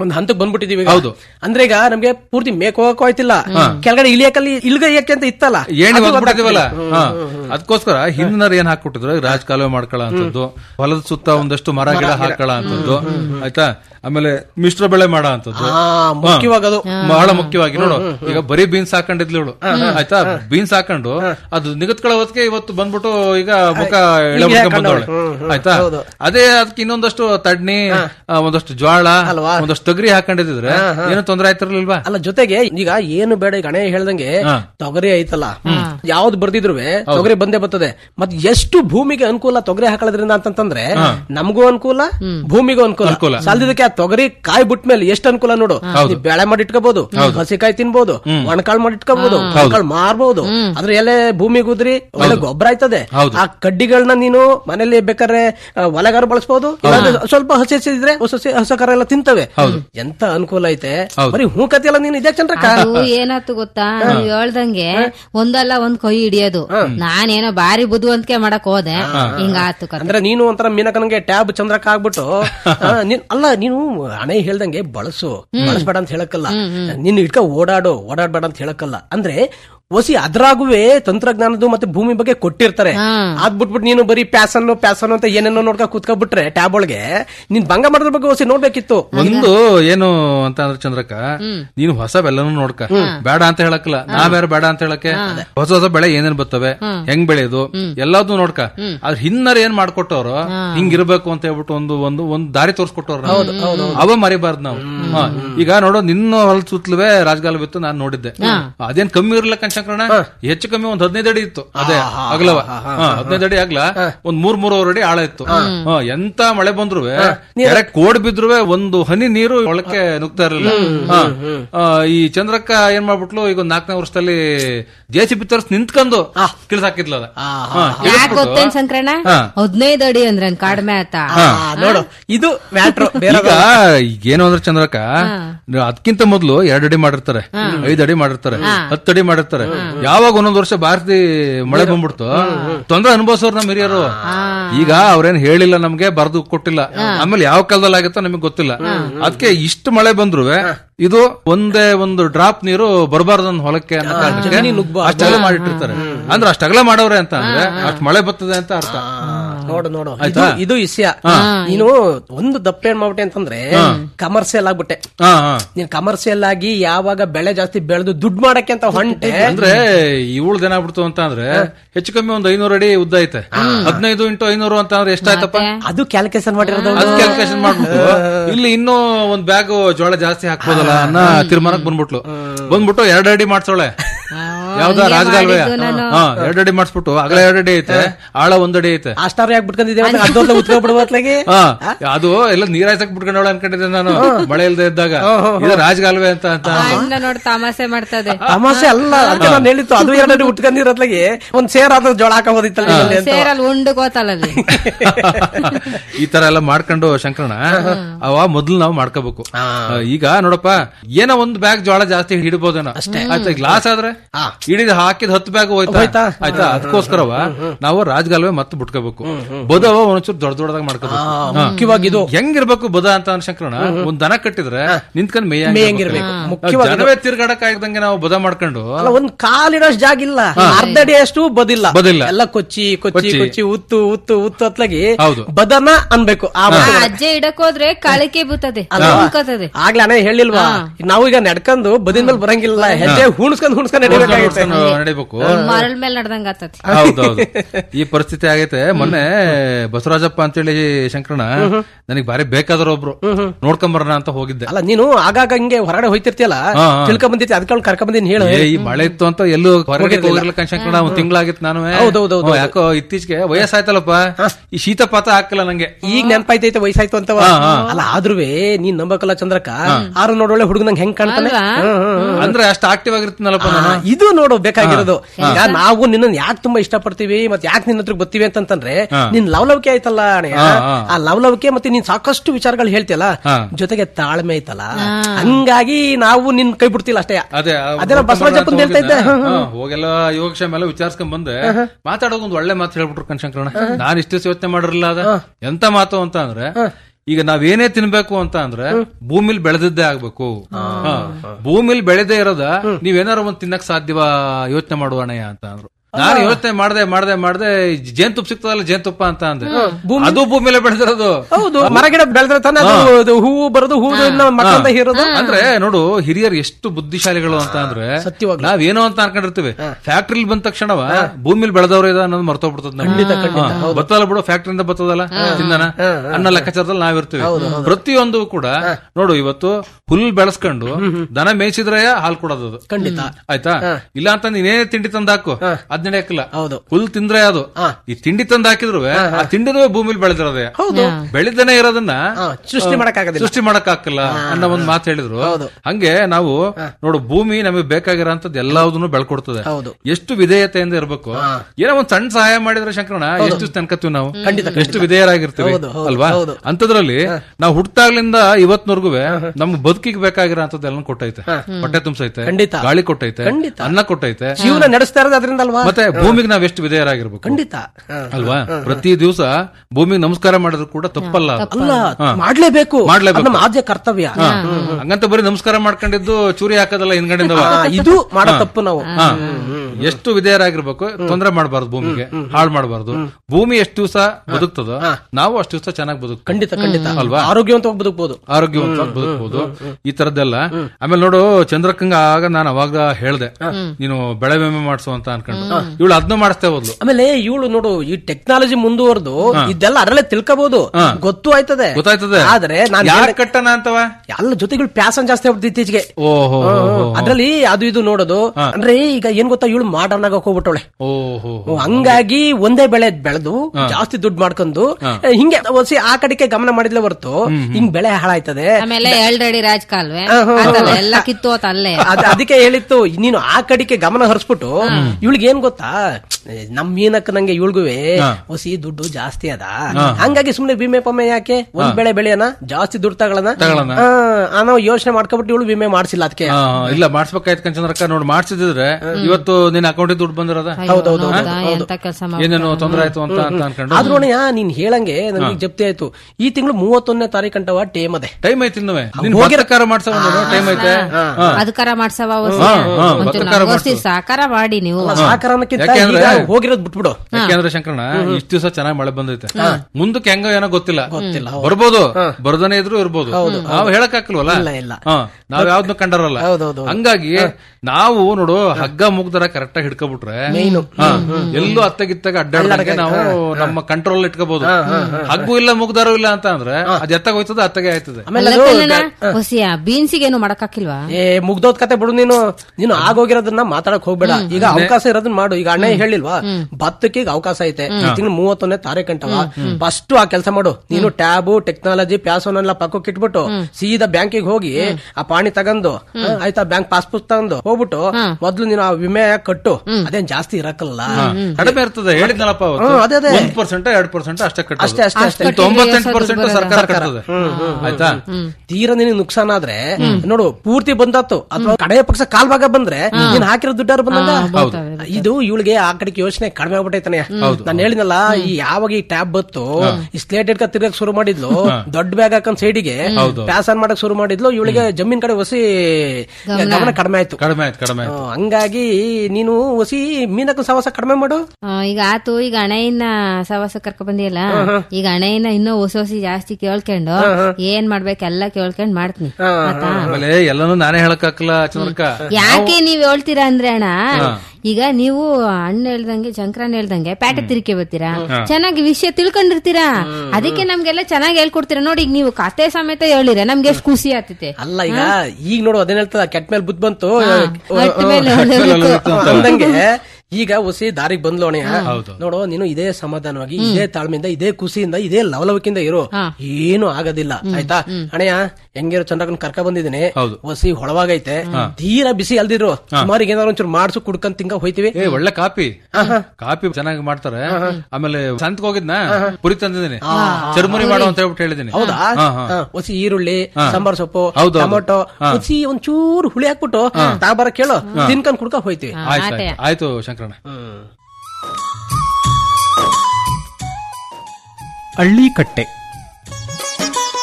Speaker 13: ಒಂದ್ ಹಂತಕ್ಕೆ ಬಂದ್ಬಿಟ್ಟಿದೀವಿ
Speaker 15: ಹೌದು.
Speaker 13: ಅಂದ್ರೆ ಈಗ ನಮ್ಗೆ ಪೂರ್ತಿ ಮೇಕ್ ಹೋಗಕ್ಕೂ ಆಯ್ತಿಲ್ಲ ಕೆಳಗಡೆ ಇಳಿಯಕಲ್ಲಿ ಇಳ್ಗಯ್ಯಕ್ಕೆ ಅಂತ ಇತ್ತಲ್ಲ
Speaker 15: ಏಣಿ
Speaker 13: ಅದು
Speaker 15: ಬಂದ್ಬಿಟ್ಟಿದೀವಲ್ಲ
Speaker 13: ಗೊತ್ತಾಗ್ತಿಲ್ಲ.
Speaker 15: ಅದಕ್ಕೋಸ್ಕರ ಹಿಂದಿನವ್ರು ಏನ್ ಹಾಕೊಟ್ಟಿದ್ರು ರಾಜ್ ಕಾಲುವೆ ಮಾಡ್ಕೊಳ್ಳೋ ಅಂತದ್ದು ಹೊಲದ ಸುತ್ತ ಒಂದಷ್ಟು ಮರ ಗಿಡ ಹಾಕೊಳ್ಳೋ ಅಂತದ್ದು ಆಯ್ತಾ ಆಮೇಲೆ ಮಿಶ್ರ ಬೆಳೆ ಮಾಡೋ ಅಂತದ್ದು
Speaker 13: ಆ, ಮುಖ್ಯವಾಗದು.
Speaker 15: ಬಹಳ ಮುಖ್ಯವಾಗಿ ನೋಡು ಈಗ ಬರೀ ಬೀನ್ಸ್ ಹಾಕೊಂಡಿದ್ಲು ಇವಳು ಆಯ್ತಾ ಬೀನ್ಸ್ ಹಾಕೊಂಡು ಅದು ನಿಗತ್ಕೊಳ್ಳೋ ಹೊತ್ತಿಗೆ ಇವತ್ತು ಬಂದ್ಬಿಟ್ಟು ಈಗ ಮುಖ ಎಳೆ
Speaker 13: ಈಗ
Speaker 15: ಬಿಟ್ಕೊಂಡ್ ಬಂದವಳೆ
Speaker 13: ಹ್ಮ್, ಹ್ಮ್,
Speaker 15: ಆಯ್ತಾ ಅದೇ ಅದಕ್ಕೆ ಇನ್ನೊಂದಷ್ಟು ತಡ್ನಿ ಆ, ಒಂದಷ್ಟು ಜ್ವಾಳ ಒಂದಷ್ಟು ತೊಗರಿ ಹಾಕೊಂಡಿದ್ರೆ ಏನು ತೊಂದರೆ ಆಯ್ತಿರ್ಲಿಲ್ವಾ
Speaker 13: ಅಲ್ಲ ಜೊತೆಗೆ ಈಗ ಏನು ಬೇಡ ಈಗ ಹಣೆ ಹೇಳ್ದಂಗೆ
Speaker 15: ಹಾ.
Speaker 13: ತೊಗರಿ ಐತಲ್ಲ ಯಾವ್ದು ಬರ್ದಿದ್ರು ತೊಗರಿ ಬಂದೇ ಬರ್ತದೆ ಮತ್ ಎಷ್ಟು ಭೂಮಿಗೆ ಅನುಕೂಲ ತೊಗರಿ ಹಾಕೊಳ್ಳೋದ್ರಿಂದ ಅಂತಂತಂದ್ರೆ ನಮಗೂ ಅನುಕೂಲ ಭೂಮಿಗೂ ಅನುಕೂಲ
Speaker 15: ಅನುಕೂಲ.
Speaker 13: ಸಾಲದಕ್ಕೆ ಆ ತೊಗರಿ ಕಾಯಿ ಬಿಟ್ಟ ಮೇಲೆ ಎಷ್ಟು ಅನುಕೂಲ ನೋಡು ನೀ ಬೇಳೆ ಮಾಡಿ ಇಟ್ಕೋಬಹುದು ಹಸಿಕಾಯಿ ತಿನ್ಬೋದು ಒಣಕಾಳು ಮಾಡಿ ಇಟ್ಕೋಬಹುದು ಒಣಕಾಳು ಮಾರ್ಬಹುದು ಅದ್ರ ಎಲೆ ಭೂಮಿಗೆ ಉದ್ರಿ ಒಳ್ಳೆ ಗೊಬ್ಬರ ಆಯ್ತದೆ
Speaker 15: ಹೌದು.
Speaker 13: ಆ ಕಡ್ಡಿಗಳನ್ನ ನೀನು ಮನೇಲಿ ಬೇಕಾದ್ರೆ ಆ, ಒಲೆಗಾರ ಬಳಸಬಹುದು ಸ್ವಲ್ಪ ಹಸಿ ಹಸಿದ್ರೆ ಹೊಸ ಹಸಿ ಹಸಕರ ಎಲ್ಲ ತಿಂತವೆ ಎಂತ ಅನುಕೂಲ ಐತೆ ಬರೀ ಹೂ ಕತಿ ಎಲ್ಲ ನೀನು ಇದೇ ಚಂದ್ರಕ್ಕ
Speaker 14: ಅದು ಏನಾಯ್ತು ಗೊತ್ತಾ ನೀವ್ ಹೇಳ್ದಂಗೆ ಒಂದಲ್ಲ ಒಂದ್ ಕೈ ಹಿಡಿಯೋದು ನಾನೇನೋ ಬಾರಿ ಬುದ್ಧಿವಂತಿಕೆ ಮಾಡಕ್ ಹೋದೆ ಹಿಂಗಾತು ಕತೆ
Speaker 13: ಅಂದ್ರೆ ನೀನು ಒಂಥರ ಮೀನಕನಿಗೆ ಟ್ಯಾಬ್ ಚಂದ್ರಕ್ಕ ಆಗ್ಬಿಟ್ಟು ಆ, ನೀನ್ ಅಲ್ಲ ನೀನು ಹಣೆ ಹೇಳ್ದಂಗೆ ಬಳಸು ಬಳಸ್ಬೇಡ ಅಂತ ಹೇಳಕ್ಕಲ್ಲ ನೀನು ಇಟ್ಕ ಓಡಾಡು ಓಡಾಡ್ಬೇಡ ಅಂತ ಹೇಳಕ್ಕಲ್ಲ ಅಂದ್ರೆ ಒಸಿ ಅದ್ರಾಗುವೆ ತಂತ್ರಜ್ಞಾನದ್ದು ಮತ್ತೆ ಭೂಮಿ ಬಗ್ಗೆ ಕೊಟ್ಟಿರ್ತಾರೆ ಅದ್ ಬಿಟ್ಬಿಟ್ಟು ನೀನು ಬರೀ ಪ್ಯಾಸನ್ ಪ್ಯಾಸನ್ ಅಂತ ಏನೇನೋ ನೋಡ್ಕ ಕೂತ್ಕೊಬಿಟ್ರೆ ಟ್ಯಾಬ್ ಒಳಗೆ ನೀನ್ ಭಂಗ ಮಾಡೋದ್ರ ಬಗ್ಗೆ ಒಸಿ ನೋಡ್ಬೇಕಿತ್ತು
Speaker 15: ಒಂದು ಏನು ಅಂತ ಅಂದ್ರೆ ಚಂದ್ರಕ್ಕ ನೀನು ಹೊಸ ಬೆಲ್ಲನು ನೋಡ್ಕ ಬೇಡ ಅಂತ ಹೇಳಕ್ಕಲ್ಲ ನಾವ್ಯಾರು ಬೇಡ ಅಂತ ಹೇಳಕ್ಕೆ ಹೊಸ ಹೊಸ ಬೆಳೆ ಏನೇನ್ ಬರ್ತವೆ ಹೆಂಗ್ ಬೆಳೆಯೋದು ಎಲ್ಲಾದ್ರು ನೋಡ್ಕ ಅದ್ರ ಹಿನ್ನರ್ ಏನ್ ಮಾಡ್ಕೊಟ್ಟವ್ರು ಹಿಂಗಿರ್ಬೇಕು ಅಂತ ಹೇಳ್ಬಿಟ್ಟು ಒಂದು ಒಂದು ಒಂದು ದಾರಿ ತೋರ್ಸ್ಕೊಟ್ಟವ್ರು ಅವ ಮರಿಬಾರ್ದು ನಾವು ಹಾ. ಈಗ ನೋಡು ನಿನ್ನ ಹೊಲದ ಸುತ್ತಲುವೆ ರಾಜಗಾಲ ಬಿತ್ತು ನಾನು ನೋಡಿದ್ದೆ ಅದೇನ್ ಕಮ್ಮಿ ಇರ್ಲಿಲ್ಲ ಕಣ್ಶಂಕರಣ ಹೆಚ್ಚು ಕಮ್ಮಿ ಒಂದ್ ಹದಿನೈದು ಅಡಿ ಇತ್ತು ಅದೇ ಅಗಲವ ಹಾ, ಹದಿನೈದು ಅಡಿ ಆಗ್ಲ ಒಂದ್ ಮೂರ್ ಮೂರುವರೆ ಅಡಿ ಆಳ ಇತ್ತು ಹಾ, ಎಂತ ಮಳೆ ಬಂದ್ರು ಕೋಡ್ ಬಿದ್ರು ಒಂದು ಹನಿ ನೀರು ಒಳಕ್ಕೆ ನುಗ್ತಾ ಇರಲಿಲ್ಲ ಹಾ. ಆ, ಈ ಚಂದ್ರಕ್ಕ ಏನ್ ಮಾಡ್ಬಿಟ್ಲು ಈಗ ಒಂದ್ ನಾಲ್ಕನೇ ವರ್ಷದಲ್ಲಿ ಜೆ ಸಿ ಬಿ ತರ್ಸ್ ನಿಂತ್ಕೊಂಡು ಕಿಳ್ಸ್ ಹಾಕಿದ್ಲ ಅದ ಹಾ,
Speaker 14: ಯಾಕೆ
Speaker 15: ಕಿಳ್ಸ್ಬಿಟ್ಟು-
Speaker 14: ಗೊತ್ತೇನ್ ಸಂಕ್ರಣ
Speaker 15: ಹಾ.
Speaker 14: ಹದಿನೈದು ಅಡಿ ಅಂದ್ರೆ ಕಡಿಮೆ ಆತ
Speaker 15: ಹಾ.
Speaker 13: ನೋಡು ಇದು ಮ್ಯಾಟ್ರು ಬೇರೆ
Speaker 15: ಈಗ ಏನು ಅಂದ್ರೆ ಚಂದ್ರಕ್ಕ ಅದಕ್ಕಿಂತ ಮೊದಲು ಎರಡು ಅಡಿ ಮಾಡಿರ್ತಾರೆ ಐದ್ ಅಡಿ ಮಾಡಿರ್ತಾರೆ ಹತ್ತು ಅಡಿ ಮಾಡಿರ್ತಾರೆ ಯಾವಾಗ ಒಂದೊಂದ್ ವರ್ಷ ಭಾರತಿ ಮಳೆ ಬಂದ್ಬಿಡ್ತು ತೊಂದ್ರೆ ಅನುಭವಿಸೋರು ನಮ್ ಹಿರಿಯರು ಈಗ ಅವ್ರೇನ್ ಹೇಳಿಲ್ಲ ನಮ್ಗೆ ಬರ್ದು ಕೊಟ್ಟಿಲ್ಲ ಆಮೇಲೆ ಯಾವ ಕಾಲದಲ್ಲಿ ಆಗಿತ್ತೋ ನಮಗೆ ಗೊತ್ತಿಲ್ಲ ಅದಕ್ಕೆ ಇಷ್ಟು ಮಳೆ ಬಂದ್ರು ಇದು ಒಂದೇ ಒಂದು ಡ್ರಾಪ್ ನೀರು ಬರಬಾರ್ದು ನನ್ನ ಹೊಲಕ್ಕೆ ಅನ್ನೋ ಕಾರಣಕ್ಕೆ ಅಷ್ಟೆಲ್ಲ ಮಾಡಿಟ್ಟಿರ್ತಾರೆ ಅಂದ್ರೆ ಅಷ್ಟೆಲ್ಲ ಮಾಡವ್ರೆ ಅಂತ ಅಂದ್ರೆ ಅಷ್ಟ್ ಮಳೆ ಬರ್ತದೆ ಅಂತ ಅರ್ಥ
Speaker 13: ನೋಡು ನೋಡು
Speaker 15: ಆಯ್ತಾ?
Speaker 13: ಇದು- ಇದು ವಿಷಯ ನೀನು ಒಂದು ದಪ್ಪ ಏನ್ ಮಾಡ್ಬಿಟ್ಟೆ ಅಂತಂದ್ರೆ ಕಮರ್ಷಿಯಲ್ ಆಗ್ಬಿಟ್ಟೆ
Speaker 15: ಹಾ ಹಾ
Speaker 13: ನೀನ್ ಕಮರ್ಷಿಯಲ್ ಆಗಿ ಯಾವಾಗ ಬೆಳೆ ಜಾಸ್ತಿ ಬೆಳೆದು ದುಡ್ಡು ಮಾಡಕ್ಕೆ ಅಂತ ಹೊಂಟೆ
Speaker 15: ಅಂದ್ರೆ ಇವಳ್ದು ಏನಾಗ್ಬಿಡ್ತು ಅಂತ ಅಂದ್ರೆ ಹೆಚ್ಚು ಕಮ್ಮಿ ಒಂದ್ ಐನೂರು ಅಡಿ ಉದ್ದ ಐತೆ ಹದಿನೈದು ಇಂಟು ಐನೂರು ಅಂತ ಅಂದ್ರೆ ಎಷ್ಟಾಯ್ತಪ್ಪ
Speaker 13: ಅದು ಕ್ಯಾಲ್ಕುಲೇಷನ್ ಮಾಡಿರೋದು
Speaker 15: ಅದ್ ಕ್ಯಾಲ್ಕುಲೇಷನ್ ಮಾಡ್ಬಿಟ್ಟು ಇಲ್ಲಿ ಇನ್ನೂ ಒಂದ್ ಬ್ಯಾಗ್ ಜೋಳ ಜಾಸ್ತಿ ಹಾಕ್ಬೋದಲ್ಲ ಅನ್ನೋ ತೀರ್ಮಾನಕ್ ಬಂದ್ಬಿಟ್ಲು ಬಂದ್ಬಿಟ್ಟು ಎರಡು ಅಡಿ ಮಾಡ್ಸೋಳೆ ಯಾವ್ದಾ
Speaker 14: ಹಂಗೆ
Speaker 15: ರಾಜಗಾಲ್ವೆ
Speaker 14: ಮಾಡಿದ್ದು ನಾನು.
Speaker 15: ಹಾ ಎರಡು ಅಡಿ ಮಾಡಿಸ್ಬಿಟ್ಟು ಅಗಲ ಎರಡು ಅಡಿ ಐತೆ ಆಳ ಒಂದ್ ಅಡಿ ಐತೆ
Speaker 13: ಅಷ್ಟಾರು ಯಾಕೆ ಬಿಟ್ಕೊಂಡಿದ್ದೇವೆ ಅದೊಂದು ಉತ್ಕೊಬಿಡುವ ಹೊತ್ಲಾಗಿ
Speaker 15: ಹಾ ಅದು ಎಲ್ಲ ನೀರ್ ಹಾಯ್ಸಕ್ ಬಿಟ್ಕೊಂಡವಳ ಅನ್ಕೊಂಡಿದ್ದೆ ನಾನು ಮಳೆ ಇಲ್ದೇ ಇದ್ದಾಗ ಇದು ರಾಜಗಾಲ್ವೆ ಅಂತ ಅಂತ
Speaker 14: ಅಣ್ಣ ನೋಡ್ ತಮಾಷೆ ಮಾಡ್ತದೆ
Speaker 13: ತಮಾಷೆ ಅಲ್ಲ ಅಂತ ನಾನು ಹೇಳಿತ್ತು ಅದು ಎರಡು ಉಟ್ಕೊಂಡಿರೋತ್ಲಾಗಿ ಒಂದ್ ಸೇರ್ ಆದ ಜೋಳ ಹಾಕ ಹೋದಿತ್ತಲ್ಲ ಇಲ್ಲಿ ಅಂತ.
Speaker 14: ಸೇರಲ್ಲಿ ಉಂಡು ಗೋತಲ್ಲಲ್ಲಿ
Speaker 15: ಈ ತರ ಎಲ್ಲ ಮಾಡ್ಕೊಂಡು ಶಂಕರಣ ಅವ ಮೊದ್ಲು ನಾವು ಮಾಡ್ಕೋಬೇಕು ಆ, ಈಗ ನೋಡಪ್ಪ ಏನೋ ಒಂದ್ ಬ್ಯಾಗ್ ಜೋಳ ಜಾಸ್ತಿ ಹಿಡಿಬೋದೇನೋ ಆಯ್ತಾ ಗ್ಲಾಸ್ ಆದ್ರೆ ಹಿಡಿದ ಹಾಕಿದ ಹತ್ತು ಬ್ಯಾಗ್ ಹೋಯ್ತಾ ಆಯ್ತಾ ಅದಕ್ಕೋಸ್ಕರವ ನಾವು ರಾಜಗಾಲ್ವೆ ಮತ್ತೆ ಬಿಟ್ಕೋಬೇಕು ಬದವ ಒಂಚೂರು ದೊಡ್ಡ ದೊಡ್ಡದಾಗ ಮಾಡ್ಕೋಬೇಕು ಹಾ.
Speaker 13: ಮುಖ್ಯವಾಗಿ ಇದು
Speaker 15: ಹೆಂಗಿರ್ಬೇಕು ಬದ ಅಂತ ಶಂಕರಣ ಒಂದ್ ದನ ಕಟ್ಟಿದ್ರೆ ನಿಂತ್ಕೊಂಡ್
Speaker 13: ಮೇಯಂಗಿರ್ಬೇಕು.
Speaker 15: ಮೇಯಂಗಿರ್ಬೇಕು
Speaker 13: ಮುಖ್ಯವಾಗಿ ಇದು.
Speaker 15: ಜನವೇ ತಿರ್ಗಾಡಕ್ ಆಗದಂಗೆ ನಾವು ಬದ ಮಾಡ್ಕೊಂಡು
Speaker 13: ಅಲ್ಲ ಒಂದ್ ಕಾಲಿಡೋಷ್ಟು ಜಾಗ ಇಲ್ಲ ಅರ್ಧ ಅಡಿ ಅಷ್ಟು ಬದಿಲ್ಲ
Speaker 15: ಬದಿಲ್ಲ.
Speaker 13: ಎಲ್ಲ ಕೊಚ್ಚಿ ಕೊಚ್ಚಿ
Speaker 15: ಕೊಚ್ಚಿ.
Speaker 13: ಕೊಚ್ಚಿ ಉತ್ತು ಉತ್ತು ಉತ್ತು ಹತ್ಲಾಗಿ
Speaker 15: ಹೌದು.
Speaker 13: ಬದನ ಅನ್ಬೇಕು ಆ
Speaker 14: ಆ
Speaker 13: ಮಟ್ಟಿಗೆ.
Speaker 14: ಅಜ್ಜೆ ಇಡಕ್ ಹೋದ್ರೆ ಕಾಳಿಕೆ ಬೀಳ್ತದೆ
Speaker 13: ಅಲ್ವಾ?
Speaker 14: ಉಳ್ಕೋತದೆ
Speaker 13: ಆಗ್ಲೇ ಅಣ್ಣ ಹೇಳಿಲ್ವಾ ಈಗ ನಾವು ಈಗ ನಡ್ಕೊಂಡು ಬದಿನ ಮೇಲೆ ಬರಂಗಿಲ್ಲ ಹೆಜ್ಜೆ ಹುಣ್ಸ್ಕೊಂಡ್ ಹುಣ್ಸ್ಕೊಂಡ್ ನಡಿಬೇಕಾಗುತ್ತೆ
Speaker 15: ನಡಿಬೇಕು
Speaker 14: ಮರಳ ಮೇಲೆ ನಡ್ದಂಗ ಆತತಿ
Speaker 15: ಹೌದೌದು ಈ ಪರಿಸ್ಥಿತಿ ಆಗೈತೆ ಮೊನ್ನೆ ಬಸವರಾಜಪ್ಪ ಅಂತೇಳಿ ಶಂಕರಣ ನನಗೆ ಬಾರಿ ಬೇಕಾದ್ರ ಒಬ್ರು ನೋಡ್ಕೊಂಬರೋಣ ಅಂತ ಹೋಗಿದ್ದೆ
Speaker 13: ಅಲ್ಲ ನೀನು ಆಗಾಗ ಹಿಂಗೆ ಹೊರಗಡೆ ಹೋಯ್ತಿರ್ತಿಯಲ್ಲ
Speaker 15: ಹಾ, ಹಾ.
Speaker 13: ತಿಳ್ಕೊಂಡ್ ಬಂದಿರ್ತಿ ಅದಕ್ಕೆ ಕರ್ಕೊಂಡ್ ಬಂದಿನಿ ಹೇಳು
Speaker 15: ಏ, ಈ ಮಳೆ ಇತ್ತು ಅಂತ ಎಲ್ಲೂ ಹೊರಗಡೆ
Speaker 13: ಹೋಗಿರ್ಲಿಲ್ಲ.
Speaker 15: ಹೋಗಿರ್ಲಿಲ್ಲ ಶಂಕರಣ ಒಂದ್ ತಿಂಗಳಾಗಿತ್ತು ನಾನು
Speaker 13: ಹೌದೌದೌದು.
Speaker 15: ಹ್ಮ್, ಯಾಕೋ ಇತ್ತೀಚೆಗೆ ವಯಸ್ಸಾಯ್ತಲ್ಲಪ್ಪ ಈ ಶೀತಪಾತ ಹಾಕಿಲ್ಲ ನಂಗೆ
Speaker 13: ಈಗ ನೆನಪಾಯ್ತೈತೆ ವಯಸ್ಸಾಯ್ತು ಅಂತವ
Speaker 15: ಹಾ, ಹಾ.
Speaker 13: ಅಲ್ಲ ಆದ್ರೂವೆ ನೀನ್ ನಂಬಕಲ್ಲ ಚಂದ್ರಕ್ಕ ಆರು ನೋಡೊಳ್ಳೆ ಹುಡುಗನಂಗ್ ಹೆಂಗ್ ಕಾಣ್ತಾನೆ
Speaker 14: ಅಲ್ವಾ?
Speaker 13: ಹ್ಮ್, ಹ್ಮ್, ಹ್ಮ್.
Speaker 15: ಅಂದ್ರೆ ಅಷ್ಟು ಆಕ್ಟಿವ್ ಆಗಿರ್ತೀನಲ್ಲಪ್ಪ
Speaker 13: ಆ,
Speaker 15: ನಾನು
Speaker 13: ಇದು ನೋಡು ಬೇಕಾಗಿರೋದು ಈಗ ನಾವು ನಿನ್ನ ಯಾಕೆ ತುಂಬಾ ಇಷ್ಟಪಡ್ತೀವಿ ಮತ್ತೆ ಯಾಕೆ ನಿನ್ನ ಹತ್ರ ಬರ್ತೀವಿ ಅಂತಂದ್ರೆ
Speaker 15: ಹಾ.
Speaker 13: ನಿನ್ ಲವಲವಿಕೆ ಆಯ್ತಲ್ಲ ಅಣ್ಣಯ್ಯ.
Speaker 15: ಹಾ, ಹಾ.
Speaker 13: ಆ ಲವಲವಿಕೆ ಮತ್ತೆ ನೀನ್ ಸಾಕಷ್ಟು ವಿಚಾರಗಳು ಹೇಳ್ತಿಯಲ್ಲ
Speaker 15: ಹಾ.
Speaker 13: ಜೊತೆಗೆ ತಾಳ್ಮೆ ಐತಲ್ಲ ಹಂಗಾಗಿ ನಾವು ನಿನ್ ಕೈ ಬಿಡ್ತಿಲ್ಲ ಅಷ್ಟೇ
Speaker 15: ಅದೇ ಆ
Speaker 13: ಅದೆಲ್ಲ ಬಸವರಾಜಪ್ಪನ್ ಹೇಳ್ತಾ ಇದ್ದೆ ಹ್ಮ್, ಹ್ಮ್.
Speaker 15: ಹಾ, ಹೋಗೆಲ್ಲ ಯೋಗಕ್ಷೇಮ ಎಲ್ಲ ವಿಚಾರಿಸ್ಕೊಂಡ್ ಬಂದೆ ಮಾತಾಡೋದು ಒಂದ್ ಒಳ್ಳೆ ಮಾತು ಹೇಳ್ಬಿಟ್ರು ಕಣ್ಶಂಕರಣ ನಾನ್ ಇಷ್ಟು ಯೋಚನೆ ಮಾಡಿರಲಿಲ್ಲ ಅದ ಎಂತ ಮಾತು ಅಂತ ಅಂದ್ರೆ ಈಗ ನಾವೇನೇ ತಿನ್ಬೇಕು ಅಂತ ಅಂದ್ರೆ ಭೂಮಿಲಿ ಬೆಳೆದಿದ್ದೇ ಆಗ್ಬೇಕು ಹಾ. ಭೂಮಿಲಿ ಬೆಳೆದೇ ಇರೋದ ನೀವೇನಾರು ಒಂದ್ ತಿನ್ನಕ್ ಸಾಧ್ಯವಾ ಯೋಚನೆ ಮಾಡುವಣಯ್ಯ ಅಂತ ಅಂದ್ರು ನಾನು ಯೋಚನೆ ಮಾಡ್ದೆ ಮಾಡ್ದೆ ಮಾಡ್ದೆ ಜೇನುತುಪ್ಪ ಸಿಗ್ತದಲ್ಲ ಜೇನುತುಪ್ಪ ಅಂತ ಅಂದೆ ಅದು ಭೂಮಿಲೇ ಬೆಳೆದಿರೋದು
Speaker 13: ಹೌದು ಮರ ಗಿಡ ಬೆಳೆದ್ರೆ ತಾನೇ ಅದು ಅದು ಹೂವು ಬರೋದು ಹೂವು ಮಕ್ಕಳಿಂದ ಹೀರೋದು
Speaker 15: ಅಂದ್ರೆ ನೋಡು ಹಿರಿಯರು ಎಷ್ಟು ಬುದ್ಧಿಶಾಲಿಗಳು ಅಂತ ಅಂದ್ರೆ ನಾವೇನೋ ಅಂತ ಅನ್ಕೊಂಡಿರ್ತೀವಿ ಫ್ಯಾಕ್ಟ್ರಿಲಿ ಬಂದ ತಕ್ಷಣವ ಭೂಮಿಲಿ ಬೆಳೆದವ್ರು ಇದ ಅನ್ನೋದು ಮರ್ತೋಗ್ಬಿಡ್ತದ ಬತ್ತಲ್ಲ ಬಿಡು ಫ್ಯಾಕ್ಟ್ರಿಯಿಂದ ಬರ್ತದಲ್ಲ ತಿಂದನ ಅನ್ನೋ ಲೆಕ್ಕಾಚಾರದಲ್ಲಿ ನಾವಿರ್ತೀವಿ ಪ್ರತಿಯೊಂದು ಕೂಡ ನೋಡು ಇವತ್ತು ಹುಲ್ ಬೆಳೆಸ್ಕೊಂಡು ದನ ಮೇಯಿಸಿದ್ರೆ ಹಾಲು ಕೊಡೋದು ಅದು.
Speaker 13: ಖಂಡಿತ
Speaker 15: ಆಯ್ತಾ ಇಲ್ಲ ಅಂತ ನೀನೇ ತಿಂಡಿ ತಂದು ಹಾಕು ಅದ್ ನಡೆಯಕ್ಕಿಲ್ಲ
Speaker 13: ಹೌದು
Speaker 15: ಹುಲ್ ತಿಂದ್ರೆ ಅದು ಈ ತಿಂಡಿ ತಂದು ಹಾಕಿದ್ರು ಆ ತಿಂಡಿನೂ ಭೂಮಿಲಿ ಬೆಳೆದಿರೋದೇ
Speaker 13: ಹೌದು.
Speaker 15: ಬೆಳೆದನೆ ಇರೋದನ್ನ
Speaker 13: ಸೃಷ್ಟಿ
Speaker 15: ಆ,
Speaker 13: ಮಾಡಕ್ಕಾಗೋದಿಲ್ಲ.
Speaker 15: ಸೃಷ್ಟಿ ಮಾಡಕ್ಕಾಗಲ್ಲ ಅನ್ನೋ ಒಂದ್ ಮಾತು ಹೇಳಿದ್ರು ಹಂಗೆ ನಾವು ನೋಡು ಭೂಮಿ ನಮಗೆ ಬೇಕಾಗಿರೋಂಥದ್ದು ಎಲ್ಲದನ್ನು ಬೆಳ್ಕೊಡ್ತದೆ
Speaker 13: ಹೌದು.
Speaker 15: ಎಷ್ಟು ವಿಧೇಯತೆಯಿಂದ ಇರ್ಬೇಕು ಏನೋ ಒಂದ್ ಸಣ್ಣ ಸಹಾಯ ಮಾಡಿದ್ರೆ ಶಂಕರಣ ಎಷ್ಟು ದಿವ್ಸ ತನಕತ್ತೀವಿ ನಾವು
Speaker 13: ಖಂಡಿತ,
Speaker 15: ಎಷ್ಟು ವಿಧೇಯರಾಗಿರ್ತೀವಿ
Speaker 13: ಹೌದು, ಹೌದು,
Speaker 15: ಅಲ್ವಾ
Speaker 13: ಹೌದು.
Speaker 15: ಅಂತದ್ರಲ್ಲಿ ನಾವು ಹುಟ್ಟಾಗ್ಲಿಂದ ಇವತ್ವರ್ಗು ನಮ್ಗೆ ಬದುಕಿಗೆ ಬೇಕಾಗಿರೋಂಥದ್ದು ಎಲ್ಲ ಕೊಟ್ಟೈತೆ ಹೊಟ್ಟೆ ತುಂಬಸೈತೆ
Speaker 13: ಖಂಡಿತ.
Speaker 15: ಗಾಳಿ ಕೊಟ್ಟೈತೆ
Speaker 13: ಖಂಡಿತ.
Speaker 15: ಅನ್ನ ಕೊಟ್ಟೈತೆ
Speaker 13: ಜೀವನ ನಡೆಸ್ತಾ ಇರೋದು ಅದರಿಂದ ಅಲ್ವಾ
Speaker 15: ಮತ್ತೆ ಭೂಮಿಗೆ ನಾವ್ ಎಷ್ಟು ವಿಧೇಯರಾಗಿರ್ಬೇಕು
Speaker 13: ಖಂಡಿತ ಹ.
Speaker 15: ಅಲ್ವಾ ಪ್ರತಿ ದಿವಸ ಭೂಮಿಗೆ ನಮಸ್ಕಾರ ಮಾಡಿದ್ರು ಕೂಡ ತಪ್ಪಲ್ಲ ಅದು.
Speaker 13: ಅಲ್ಲ
Speaker 15: ಹಾ.
Speaker 13: ಮಾಡ್ಲೇಬೇಕು
Speaker 15: ಮಾಡ್ಲೇಬೇಕು.
Speaker 13: ಅದು ನಮ್ಮ ಆದ್ಯ ಕರ್ತವ್ಯ
Speaker 15: ಹಾ. ಹಂಗಂತ ಬರೀ ನಮಸ್ಕಾರ ಮಾಡ್ಕೊಂಡಿದ್ದು ಚೂರಿ ಹಾಕೋದಲ್ಲ ಹಿಂದ್ಗಡೆಯಿಂದ
Speaker 13: ಹಾ, ಇದು ಮಾಡೋ ತಪ್ಪು ನಾವು
Speaker 15: ಹಾ. ಎಷ್ಟು ವಿಧೇಯರಾಗಿರ್ಬೇಕು ತೊಂದರೆ ಮಾಡಬಾರ್ದು ಭೂಮಿಗೆ ಹಾಳು ಮಾಡಬಾರ್ದು ಭೂಮಿ ಎಷ್ಟು ದಿವಸ ಬದುಕ್ತದೋ ನಾವು ಅಷ್ಟು ದಿವಸ ಚೆನ್ನಾಗಿ ಬದುಕ್
Speaker 13: ಖಂಡಿತ ಖಂಡಿತ
Speaker 15: ಅಲ್ವಾ
Speaker 13: ಆರೋಗ್ಯವಂತವಾಗಿ ಬದುಕಬಹುದು
Speaker 15: ಆರೋಗ್ಯವಂತವಾಗಿ ಬದುಕಬಹುದು ಈ ತರದ್ದೆಲ್ಲ ಆಮೇಲೆ ನೋಡು ಚಂದ್ರಕ್ಕಂಗ ಆಗ ನಾನು ಅವಾಗ ಹೇಳ್ದೆ ನೀನು ಬೆಳೆ ವಿಮೆ ಮಾಡಿಸು ಅಂತ ಅನ್ಕೊಂಡು ಇವಳು ಅದನ್ನ ಮಾಡಿಸ್ತೇ ಹೋದ್ಲು
Speaker 13: ಆಮೇಲೆ ಇವಳು ನೋಡು ಈ ಟೆಕ್ನಾಲಜಿ ಮುಂದುವರೆದು ಇದೆಲ್ಲ ಅದರಲ್ಲೇ ತಿಳ್ಕೋಬಹುದು ಗೊತ್ತು ಆಯ್ತದೆ
Speaker 15: ಗೊತ್ತಾಯ್ತದೆ
Speaker 13: ಆದ್ರೆ ನಾನು
Speaker 15: ಯಾಕೆ ಕಟ್ಟಣ ಅಂತವ
Speaker 13: ಎಲ್ಲ ಜೊತೆಗಳು ಪ್ಯಾಸನ್ ಜಾಸ್ತಿ ಆಗ್ಬಿಡ್ತು ಇತ್ತೀಚೆಗೆ
Speaker 15: ಓಹೋ
Speaker 13: ಅದ್ರಲ್ಲಿ ಅದು ಇದು ನೋಡೋದು ಅಂದ್ರೆ ಈಗ ಏನ್ ಗೊತ್ತಾ ಇವಳು ಮಾಡರ್ನ್ ಆಗ ಹೋಗ್ಬಿಟ್ಟವಳೆ
Speaker 15: ಓಹೋ
Speaker 13: ಹಂಗಾಗಿ ಒಂದೇ ಬೆಳೆ ಬೆಳೆದು ಜಾಸ್ತಿ ದುಡ್ಡು ಮಾಡ್ಕೊಂಡು ಹಿಂಗೆ ಒಸಿ ಆ ಕಡೆಗೆ ಗಮನ ಮಾಡಿದ್ಲೆ ಹೊರತು ಹಿಂಗ್ ಬೆಳೆ ಹಾಳಾಯ್ತದೆ
Speaker 14: ಆಮೇಲೆ ಎರಡಡಿ ರಾಜಕಾಲುವೆ
Speaker 13: ಹಾ, ಹಾ, ಹಾ.
Speaker 14: ಅದಲ್ಲ, ಎಲ್ಲ ಕಿತ್ತೋತ ಅಲ್ಲೇ
Speaker 13: ಅದ್- ಅದಕ್ಕೆ ಹೇಳಿತ್ತು ನೀನು ಆ ಕಡೆಗೆ ಗಮನ ಹರಿಸ್ಬಿಟ್ಟು ಇವಳಿಗೆ ಏನ್ ಗೊತ್ತಾ ಏ, ನಮ್ ಮೀನಕ್ಕ ನಂಗೆ ಇವಳಿಗುವೆ ಹೊಸಿ ದುಡ್ಡು ಜಾಸ್ತಿ ಅದ ಹಂಗಾಗಿ ಸುಮ್ನೆ ವಿಮೆ ಪಮೆ ಯಾಕೆ ಒಂದ್ ಬೆಳೆ ಬೆಳೆಯನ ಜಾಸ್ತಿ ದುಡ್ಡು ತಗೊಳನ
Speaker 15: ತಗೊಳನ.
Speaker 13: ನಾವು ಯೋಚನೆ ಮಾಡ್ಕೊಬಿಟ್ಟು ಇವಳು ವಿಮೆ ಮಾಡ್ಸಿಲ್ಲ ಅದಕ್ಕೆ
Speaker 15: ಆ, ಇಲ್ಲ ಮಾಡಿಸ್ಬೇಕಾಯ್ತು ಕಂಚಂದ್ರಕ್ಕ ನೋಡಿ ಮಾಡ್ಸಿದ್ರೆ ಇವತ್ತು ನಿನ್ನ ಅಕೌಂಟಿಗೆ ದುಡ್ಡು ಬಂದಿರೋದ
Speaker 13: ಹೌದೌದು
Speaker 14: ಹೌದಾ, ಎಂತ ಕೆಲಸ
Speaker 15: ಏನೇನು ತೊಂದರೆ ಆಯ್ತು ಅಂತ ಅಂತ ಅನ್ಕೊಂಡು
Speaker 13: ಆದ್ರೂ ಅಣ್ಣಯ್ಯ, ನೀನ್ ಹೇಳಂಗೆ ನನಗೆ ಜಪ್ತಿ ಆಯ್ತು ಈ ತಿಂಗಳು ಮೂವತ್ತೊಂದನೇ ತಾರೀಕು ಅಂಟವ ಟೇಮ್ ಅದೆ
Speaker 15: ಟೈಮ್ ಐತಿ ಇನ್ನುವೆ ನಿನ್ ಪತ್ರಕಾರ ಮಾಡ್ಸೋ ಟೈಮ್ ಐತೆ ಹಾ.
Speaker 14: ಅದಕ್ಕಾರ ಮಾಡ್ಸವ
Speaker 15: ಹಾ, ಹಾ, ಪತ್ರಕಾರ ಮಾಡ್ಸು.
Speaker 14: ಸಾಕಾರ ಮಾಡಿ ನೀವು
Speaker 13: ಸಾಕಾರನಕ್ಕಿಂತ
Speaker 15: ಯಾಕೆಂದ್ರೆ-
Speaker 13: ಈಗ ಹೋಗಿರೋದ್ ಬಿಟ್ಬಿಡು
Speaker 15: ಯಾಕೆಂದ್ರೆ ಶಂಕರಣ ಇಷ್ಟ ದಿವಸ ಚೆನ್ನಾಗಿ ಮಳೆ ಬಂದೈತೆ ಮುಂದಕ್ಕೆ ಹೆಂಗ ಏನೋ ಗೊತ್ತಿಲ್ಲ ಬರ್ಬೋದು ಬರ್ದನೆ ಇದ್ರು ಇರ್ಬೋದು ನಾವು ಹೇಳಕ್ ಹಾಕಲ್ವಲ್ಲ
Speaker 13: ಇಲ್ಲ, ಇಲ್ಲ.
Speaker 15: ಹಾ, ನಾವ್ ಯಾವ್ದನ್ನು ಕಂಡರಲ್ಲ
Speaker 13: ಹೌದೌದು.
Speaker 15: ಹಂಗಾಗಿ ನಾವು ನೋಡು ಹಗ್ಗ ಮುಗ್ದರ ಕರೆಕ್ಟ್ ಆಗಿ ಹಿಡ್ಕೊಬಿಟ್ರೆ ಹಾ, ಎಲ್ಲೂ ಅತ್ತಗಿತ್ತಾಗ ಅಡ್ಡಾಡ್ದಂಗೆ ನಾವು ನಮ್ಮ ಕಂಟ್ರೋಲ್ ಇಟ್ಕೋಬಹುದು ಹಗ್ಗು ಇಲ್ಲ ಮುಗ್ದಾರು ಇಲ್ಲ ಅಂತ ಅಂದ್ರೆ ಅದ್ ಎತ್ತಾಗ ಹೋಯ್ತದ ಅತ್ತಗೆ ಆಯ್ತದೆ
Speaker 13: ಆಮೇಲೆ ಅದು
Speaker 14: ಹೊಸಿಯ ಬೀನ್ಸಿಗೇನು ಮಾಡಕ್ಕಾಕಿಲ್ವಾ
Speaker 13: ಏ ಮುಗ್ದೋದ್ ಕತೆ ಬಿಡು ನೀನು ನೀನು ಆಗೋಗಿರೋದನ್ನ ಮಾತಾಡಕ್ ಹೋಗ್ಬೇಡ ಈಗ ಅವಕಾಶ ಇರೋದನ್ನ ಮಾಡು ಈಗ ಅಣ್ಣ ಹೇಳಿಲ್ವಾ ಭತ್ತಕ್ಕೆ ಈಗ ಅವಕಾಶ ಐತೆ ಈ ತಿಂಗಳು ಮೂವತ್ತೊಂದನೇ ತಾರೀಕು ಅಂಟವ ಫಸ್ಟ್ ಆ ಕೆಲಸ ಮಾಡು ನೀನು ಟ್ಯಾಬು ಟೆಕ್ನಾಲಜಿ ಪ್ಯಾಸೋನೆಲ್ಲ ಪಕ್ಕಕ್ಕೆ ಇಟ್ಬಿಟ್ಟು ಸೀದಾ ಬ್ಯಾಂಕಿಗೆ ಹೋಗಿ ಆ ಪಾಣಿ ತಗೊಂಡು ಆ, ಆಯ್ತಾ ಬ್ಯಾಂಕ್ ಪಾಸ್ಬುಕ್ ತಗೊಂಡು ಹೋಗ್ಬಿಟ್ಟು ಮೊದ್ಲು ನೀನು ಆ ವಿಮೆ ಕಟ್ಟು ಅದೇನ್ ಜಾಸ್ತಿ ಇರಕ್ಕಲ್ಲ
Speaker 15: ಕಡಿಮೆ ಇರ್ತದೆ ಹೇಳಿದ್ನಲ್ಲಪ್ಪ
Speaker 13: ಹ್ಮ್, ಅದೇ, ಅದೇ.
Speaker 15: ಒಂದ್ ಪರ್ಸೆಂಟ್ ಎರಡ್ ಪರ್ಸೆಂಟ್ ಅಷ್ಟೇ ಕಟ್ಟೋದು.
Speaker 13: ಅಷ್ಟೇ, ಅಷ್ಟೇ, ಅಷ್ಟೇ.
Speaker 15: ಇನ್ನು ತೊಂಬತ್ತೆಂಟು ಪರ್ಸೆಂಟ್ ಸರ್ಕಾರ ಕಟ್ಟದೆ ಆಯ್ತಾ
Speaker 13: ತೀರಾ ನಿನಗೆ ನುಕ್ಸಾನ ಆದ್ರೆ ನೋಡು ಪೂರ್ತಿ ಬಂದಾತು ಅಥವಾ ಕಡೆಯ ಪಕ್ಷ ಕಾಲ್ ಭಾಗ ಬಂದ್ರೆ ನೀನ್ ಹಾಕಿರೋ ದುಡ್ಡಾರು ಬಂದಂಗ ಇದು ಇವಳಿಗೆ ಆ ಕಡೆಗೆ ಯೋಚನೆ ಕಡಿಮೆ ಆಗ್ಬಿಟ್ಟೈತಾನೆ ನಾನು ಹೇಳಿದ್ನಲ್ಲ ಈ ಯಾವಾಗ ಈ ಟ್ಯಾಬ್ ಬತ್ತು ಈ ಸ್ಲೇಟ್ ಇಟ್ಕ ತಿರ್ಗಕ್ ಶುರು ಮಾಡಿದ್ಲು ದೊಡ್ಡ ಬ್ಯಾಗ್ ಹಾಕೊಂಡ್ ಸೈಡಿಗೆ ಪ್ಯಾಸ್ ಆನ್ ಮಾಡಕ್ ಶುರು ಮಾಡಿದ್ಲು ಇವಳಿಗೆ ಜಮೀನ್ ಕಡೆ ಹೊಸಿ ಗಮನ ಕಡಿಮೆ ಆಯ್ತು
Speaker 15: ಕಡಿಮೆ ಆಯ್ತು ಕಡಿಮೆ ಆಯ್ತು
Speaker 13: ಹ್ಮ್, ಹಂಗಾಗಿ ನೀನು ಹೊಸಿ ಮೀನಕ್ಕ ಸವಾಸ ಕಡಿಮೆ ಮಾಡು
Speaker 14: ಆ, ಈಗ ಆತು ಈಗ ಹಣೆಯನ್ನ ಸವಾಸ ಕರ್ಕ ಬಂದಿಯಲ್ಲ ಈಗ ಹಣೆಯನ್ನ ಇನ್ನೂ ಹೊಸ ಹೊಸಿ ಜಾಸ್ತಿ ಕೇಳ್ಕೊಂಡು ಏನ್ ಮಾಡ್ಬೇಕೆಲ್ಲ ಕೇಳ್ಕೊಂಡ್ ಮಾಡ್ತೀನಿ ಆತಾ?
Speaker 15: ಆಮೇಲೆ ಎಲ್ಲಾನು ನಾನೇ ಹೇಳಕ್ ಹಾಕಲ್ಲ ಚಂದ್ರಕ್ಕ
Speaker 14: ಯಾಕೆ ನೀವ್ ಹೇಳ್ತೀರಾ ಅಂದ್ರೆ ಅಣ್ಣ ಈಗ ನೀವು ಅಣ್ಣ ಹೇಳ್ದಂಗೆ ಶಂಕರನ್ ಹೇಳ್ದಂಗೆ ಪ್ಯಾಟೆ ತಿರುಗಿ ಬರ್ತೀರಾ ಚೆನ್ನಾಗಿ ವಿಷಯ ತಿಳ್ಕೊಂಡಿರ್ತೀರಾ ಅದಕ್ಕೆ ನಮ್ಗೆಲ್ಲ ಚೆನ್ನಾಗಿ ಹೇಳ್ಕೊಡ್ತೀರಾ ನೋಡಿ ಈಗ ನೀವು ಕತೆ ಸಮೇತ ಹೇಳಿರ ನಮ್ಗೆ ಎಷ್ಟು ಖುಷಿ ಆಗ್ತೈತೆ
Speaker 13: ಅಲ್ಲ ಈಗ ಈಗ ನೋಡು ಅದೇನ್ ಹೇಳ್ತದ ಕೆಟ್ಟ ಮೇಲೆ ಬುದ್ಧ ಬಂತು
Speaker 14: ಕೆಟ್ಟ ಮೇಲೆ ಒಳ್ಳೆ ಬಂತು.
Speaker 13: ಅಂದಂಗೆ ಈಗ ಹೊಸಿ ದಾರಿಗೆ ಬಂದ್ಲು ಅಣೆಯ ನೋಡು ನೀನು ಇದೇ ಸಮಾಧಾನವಾಗಿ ಇದೇ ತಾಳ್ಮೆಯಿಂದ ಇದೇ ಖುಷಿಯಿಂದ ಇದೇ ಲವಲವಿಕೆಯಿಂದ ಇರು ಏನು ಆಗೋದಿಲ್ಲ ಆಯ್ತಾ ಅಣೆಯ ಹೆಂಗಿರೋ ಚಂದ್ರಕನ್ ಕರ್ಕ ಬಂದಿದ್ದೀನಿ ಹೊಸಿ ಹೊಳವಾಗೈತೆ ತೀರಾ ಬಿಸಿ ಅಲ್ದಿರು ಸುಮಾರಿಗೆ ಏನಾದ್ರು ಒಂಚೂರು ಮಾಡ್ಸು ಕುಡ್ಕೊಂಡ್ ತಿಂಗ ಹೋಯ್ತಿವಿ
Speaker 15: ಏ ಒಳ್ಳೆ ಕಾಪಿ ಕಾಪಿ ಚೆನ್ನಾಗಿ ಮಾಡ್ತಾರೆ ಆಮೇಲೆ ಸಂತಕ್ ಹೋಗಿದ್ನ ಪುರಿ ತಂದಿದ್ದೀನಿ ಚರ್ಮುರಿ ಮಾಡು ಅಂತ ಹೇಳ್ಬಿಟ್ಟು ಹೇಳಿದೀನಿ
Speaker 13: ಹೌದಾ
Speaker 15: ಹಾ, ಹಾ.
Speaker 13: ಹಾ, ಹೊಸಿ ಈರುಳ್ಳಿ ಸಾಂಬಾರ್ ಸೊಪ್ಪು
Speaker 15: ಹೌದು, ಹೌದು.
Speaker 13: ಟೊಮೊಟೊ
Speaker 15: ಹಾ.
Speaker 13: ಹೊಸಿ ಒಂಚೂರು ಹುಳಿ ಹಾಕ್ಬಿಟ್ಟು ತಾಬಾರ ಕೇಳು ತಿನ್ಕೊಂಡ್ ಕುಡ್ಕ ಹೋಯ್ತಿವಿ
Speaker 15: ಆಯ್ತು ಆಯ್ತು. ಆಯ್ತು ಶಂಕರಣ್ಣ
Speaker 3: ಹಳ್ಳಿಕಟ್ಟೆ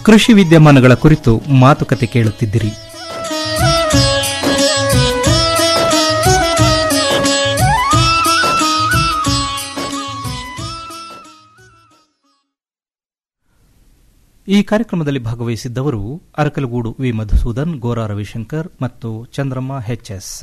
Speaker 3: ಕೃಷಿ ವಿದ್ಯಮಾನಗಳ ಕುರಿತು ಮಾತುಕತೆ ಕೇಳುತ್ತಿದ್ದಿರಿ ಈ ಕಾರ್ಯಕ್ರಮದಲ್ಲಿ ಭಾಗವಹಿಸಿದ್ದವರು ಅರಕಲಗೂಡು ವಿ ಮಧುಸೂದನ್ ಗೋರಾ ರವಿಶಂಕರ್ ಮತ್ತು ಚಂದ್ರಮ್ಮ ಎಚ್ಎಸ್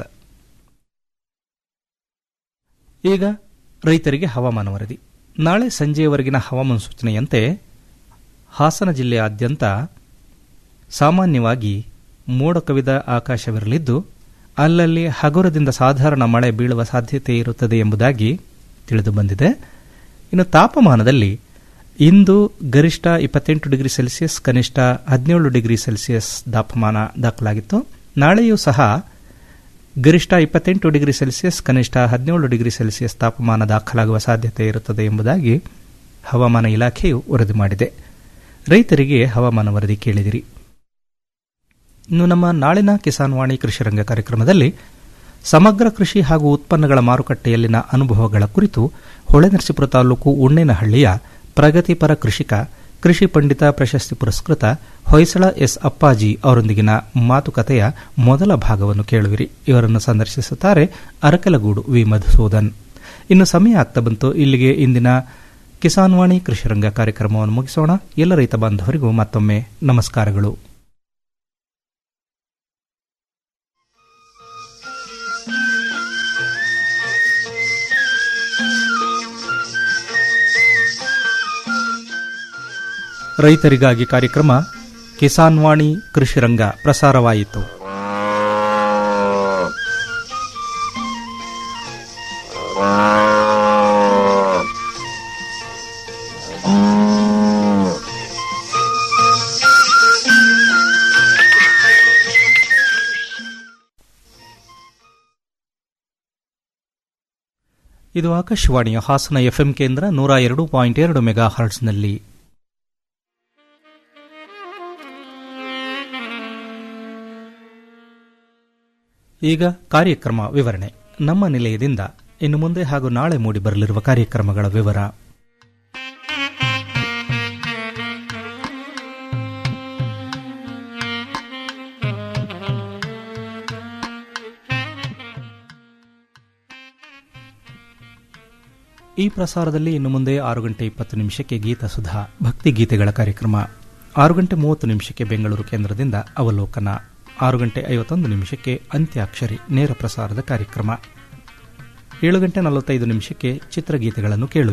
Speaker 3: ಈಗ ರೈತರಿಗೆ ಹವಾಮಾನ ವರದಿ ನಾಳೆ ಸಂಜೆಯವರೆಗಿನ ಹವಾಮಾನ ಸೂಚನೆಯಂತೆ ಹಾಸನ ಜಿಲ್ಲೆಯಾದ್ಯಂತ ಸಾಮಾನ್ಯವಾಗಿ ಮೋಡ ಕವಿದ ಆಕಾಶವಿರಲಿದ್ದು ಅಲ್ಲಲ್ಲಿ ಹಗುರದಿಂದ ಸಾಧಾರಣ ಮಳೆ ಬೀಳುವ ಸಾಧ್ಯತೆ ಇರುತ್ತದೆ ಎಂಬುದಾಗಿ ತಿಳಿದು ಬಂದಿದೆ ಇನ್ನು ತಾಪಮಾನದಲ್ಲಿ ಇಂದು ಗರಿಷ್ಠ ಇಪ್ಪತ್ತೆಂಟು ಡಿಗ್ರಿ ಸೆಲ್ಸಿಯಸ್ ಕನಿಷ್ಠ ಹದಿನೇಳು ಡಿಗ್ರಿ ಸೆಲ್ಸಿಯಸ್ ತಾಪಮಾನ ದಾಖಲಾಗಿತ್ತು ನಾಳೆಯೂ ಸಹ ಗರಿಷ್ಠ ಇಪ್ಪತ್ತೆಂಟು ಡಿಗ್ರಿ ಸೆಲ್ಸಿಯಸ್ ಕನಿಷ್ಠ ಹದಿನೇಳು ಡಿಗ್ರಿ ಸೆಲ್ಸಿಯಸ್ ತಾಪಮಾನ ದಾಖಲಾಗುವ ಸಾಧ್ಯತೆ ಇರುತ್ತದೆ ಎಂಬುದಾಗಿ ಹವಾಮಾನ ಇಲಾಖೆಯು ವರದಿ ಮಾಡಿದೆ ರೈತರಿಗೆ ಹವಾಮಾನ ವರದಿ ಕೇಳಿದಿರಿ ಇನ್ನು ನಮ್ಮ ನಾಳಿನ ಕಿಸಾನ್ ವಾಣಿ ಕೃಷಿ ರಂಗ ಕಾರ್ಯಕ್ರಮದಲ್ಲಿ ಸಮಗ್ರ ಕೃಷಿ ಹಾಗೂ ಉತ್ಪನ್ನಗಳ ಮಾರುಕಟ್ಟೆಯಲ್ಲಿನ ಅನುಭವಗಳ ಕುರಿತು ಹೊಳೆನರಸೀಪುರ ತಾಲೂಕು ಉಣ್ಣೇನಹಳ್ಳಿಯ ಪ್ರಗತಿಪರ ಕೃಷಿಕ ಕೃಷಿ ಪಂಡಿತ ಪ್ರಶಸ್ತಿ ಪುರಸ್ಕೃತ ಹೊಯ್ಸಳ ಎಸ್ ಅಪ್ಪಾಜಿ ಅವರೊಂದಿಗಿನ ಮಾತುಕತೆಯ ಮೊದಲ ಭಾಗವನ್ನು ಕೇಳುವಿರಿ ಇವರನ್ನು ಸಂದರ್ಶಿಸುತ್ತಾರೆ ಅರಕಲಗೂಡು ವಿ ಮಧುಸೂದನ್ ಇನ್ನು ಸಮಯ ಆಗ್ತಾ ಬಂತು ಇಲ್ಲಿಗೆ ಇಂದಿನ ಕಿಸಾನ್ ವಾಣಿ ಕೃಷಿ ರಂಗ ಕಾರ್ಯಕ್ರಮವನ್ನು ಮುಗಿಸೋಣ ಎಲ್ಲ ರೈತ ಬಾಂಧವರಿಗೂ ಮತ್ತೊಮ್ಮೆ ನಮಸ್ಕಾರಗಳು ರೈತರಿಗಾಗಿ ಕಾರ್ಯಕ್ರಮ ಕಿಸಾನ್ ವಾಣಿ ಕೃಷಿ ರಂಗ ಪ್ರಸಾರವಾಯಿತು ಇದು ಆಕಾಶವಾಣಿಯ ಹಾಸನ ಎಫ್ಎಂ ಕೇಂದ್ರ ನೂರ ಎರಡು ಪಾಯಿಂಟ್ ಎರಡು ಮೆಗಾ ಹರ್ಟ್ಸ್ನಲ್ಲಿ ಈಗ ಕಾರ್ಯಕ್ರಮ ವಿವರಣೆ ನಮ್ಮ ನಿಲಯದಿಂದ ಇನ್ನು ಮುಂದೆ ಹಾಗೂ ನಾಳೆ ಮೂಡಿ ಬರಲಿರುವ ಕಾರ್ಯಕ್ರಮಗಳ ವಿವರ ಈ ಪ್ರಸಾರದಲ್ಲಿ ಇನ್ನು ಮುಂದೆ ಆರು ಗಂಟೆ ಇಪ್ಪತ್ತು ನಿಮಿಷಕ್ಕೆ ಗೀತ ಸುಧಾ ಭಕ್ತಿ ಗೀತೆಗಳ ಕಾರ್ಯಕ್ರಮ ಆರು ಗಂಟೆ ಮೂವತ್ತು ನಿಮಿಷಕ್ಕೆ ಬೆಂಗಳೂರು ಕೇಂದ್ರದಿಂದ ಅವಲೋಕನ ಆರು ಗಂಟೆ ಐವತ್ತೊಂದು ನಿಮಿಷಕ್ಕೆ ಅಂತ್ಯಾಕ್ಷರಿ ನೇರ ಪ್ರಸಾರದ ಕಾರ್ಯಕ್ರಮ ಏಳು ಗಂಟೆ ನಲವತ್ತೈದು ನಿಮಿಷಕ್ಕೆ ಚಿತ್ರಗೀತೆಗಳನ್ನು ಕೇಳು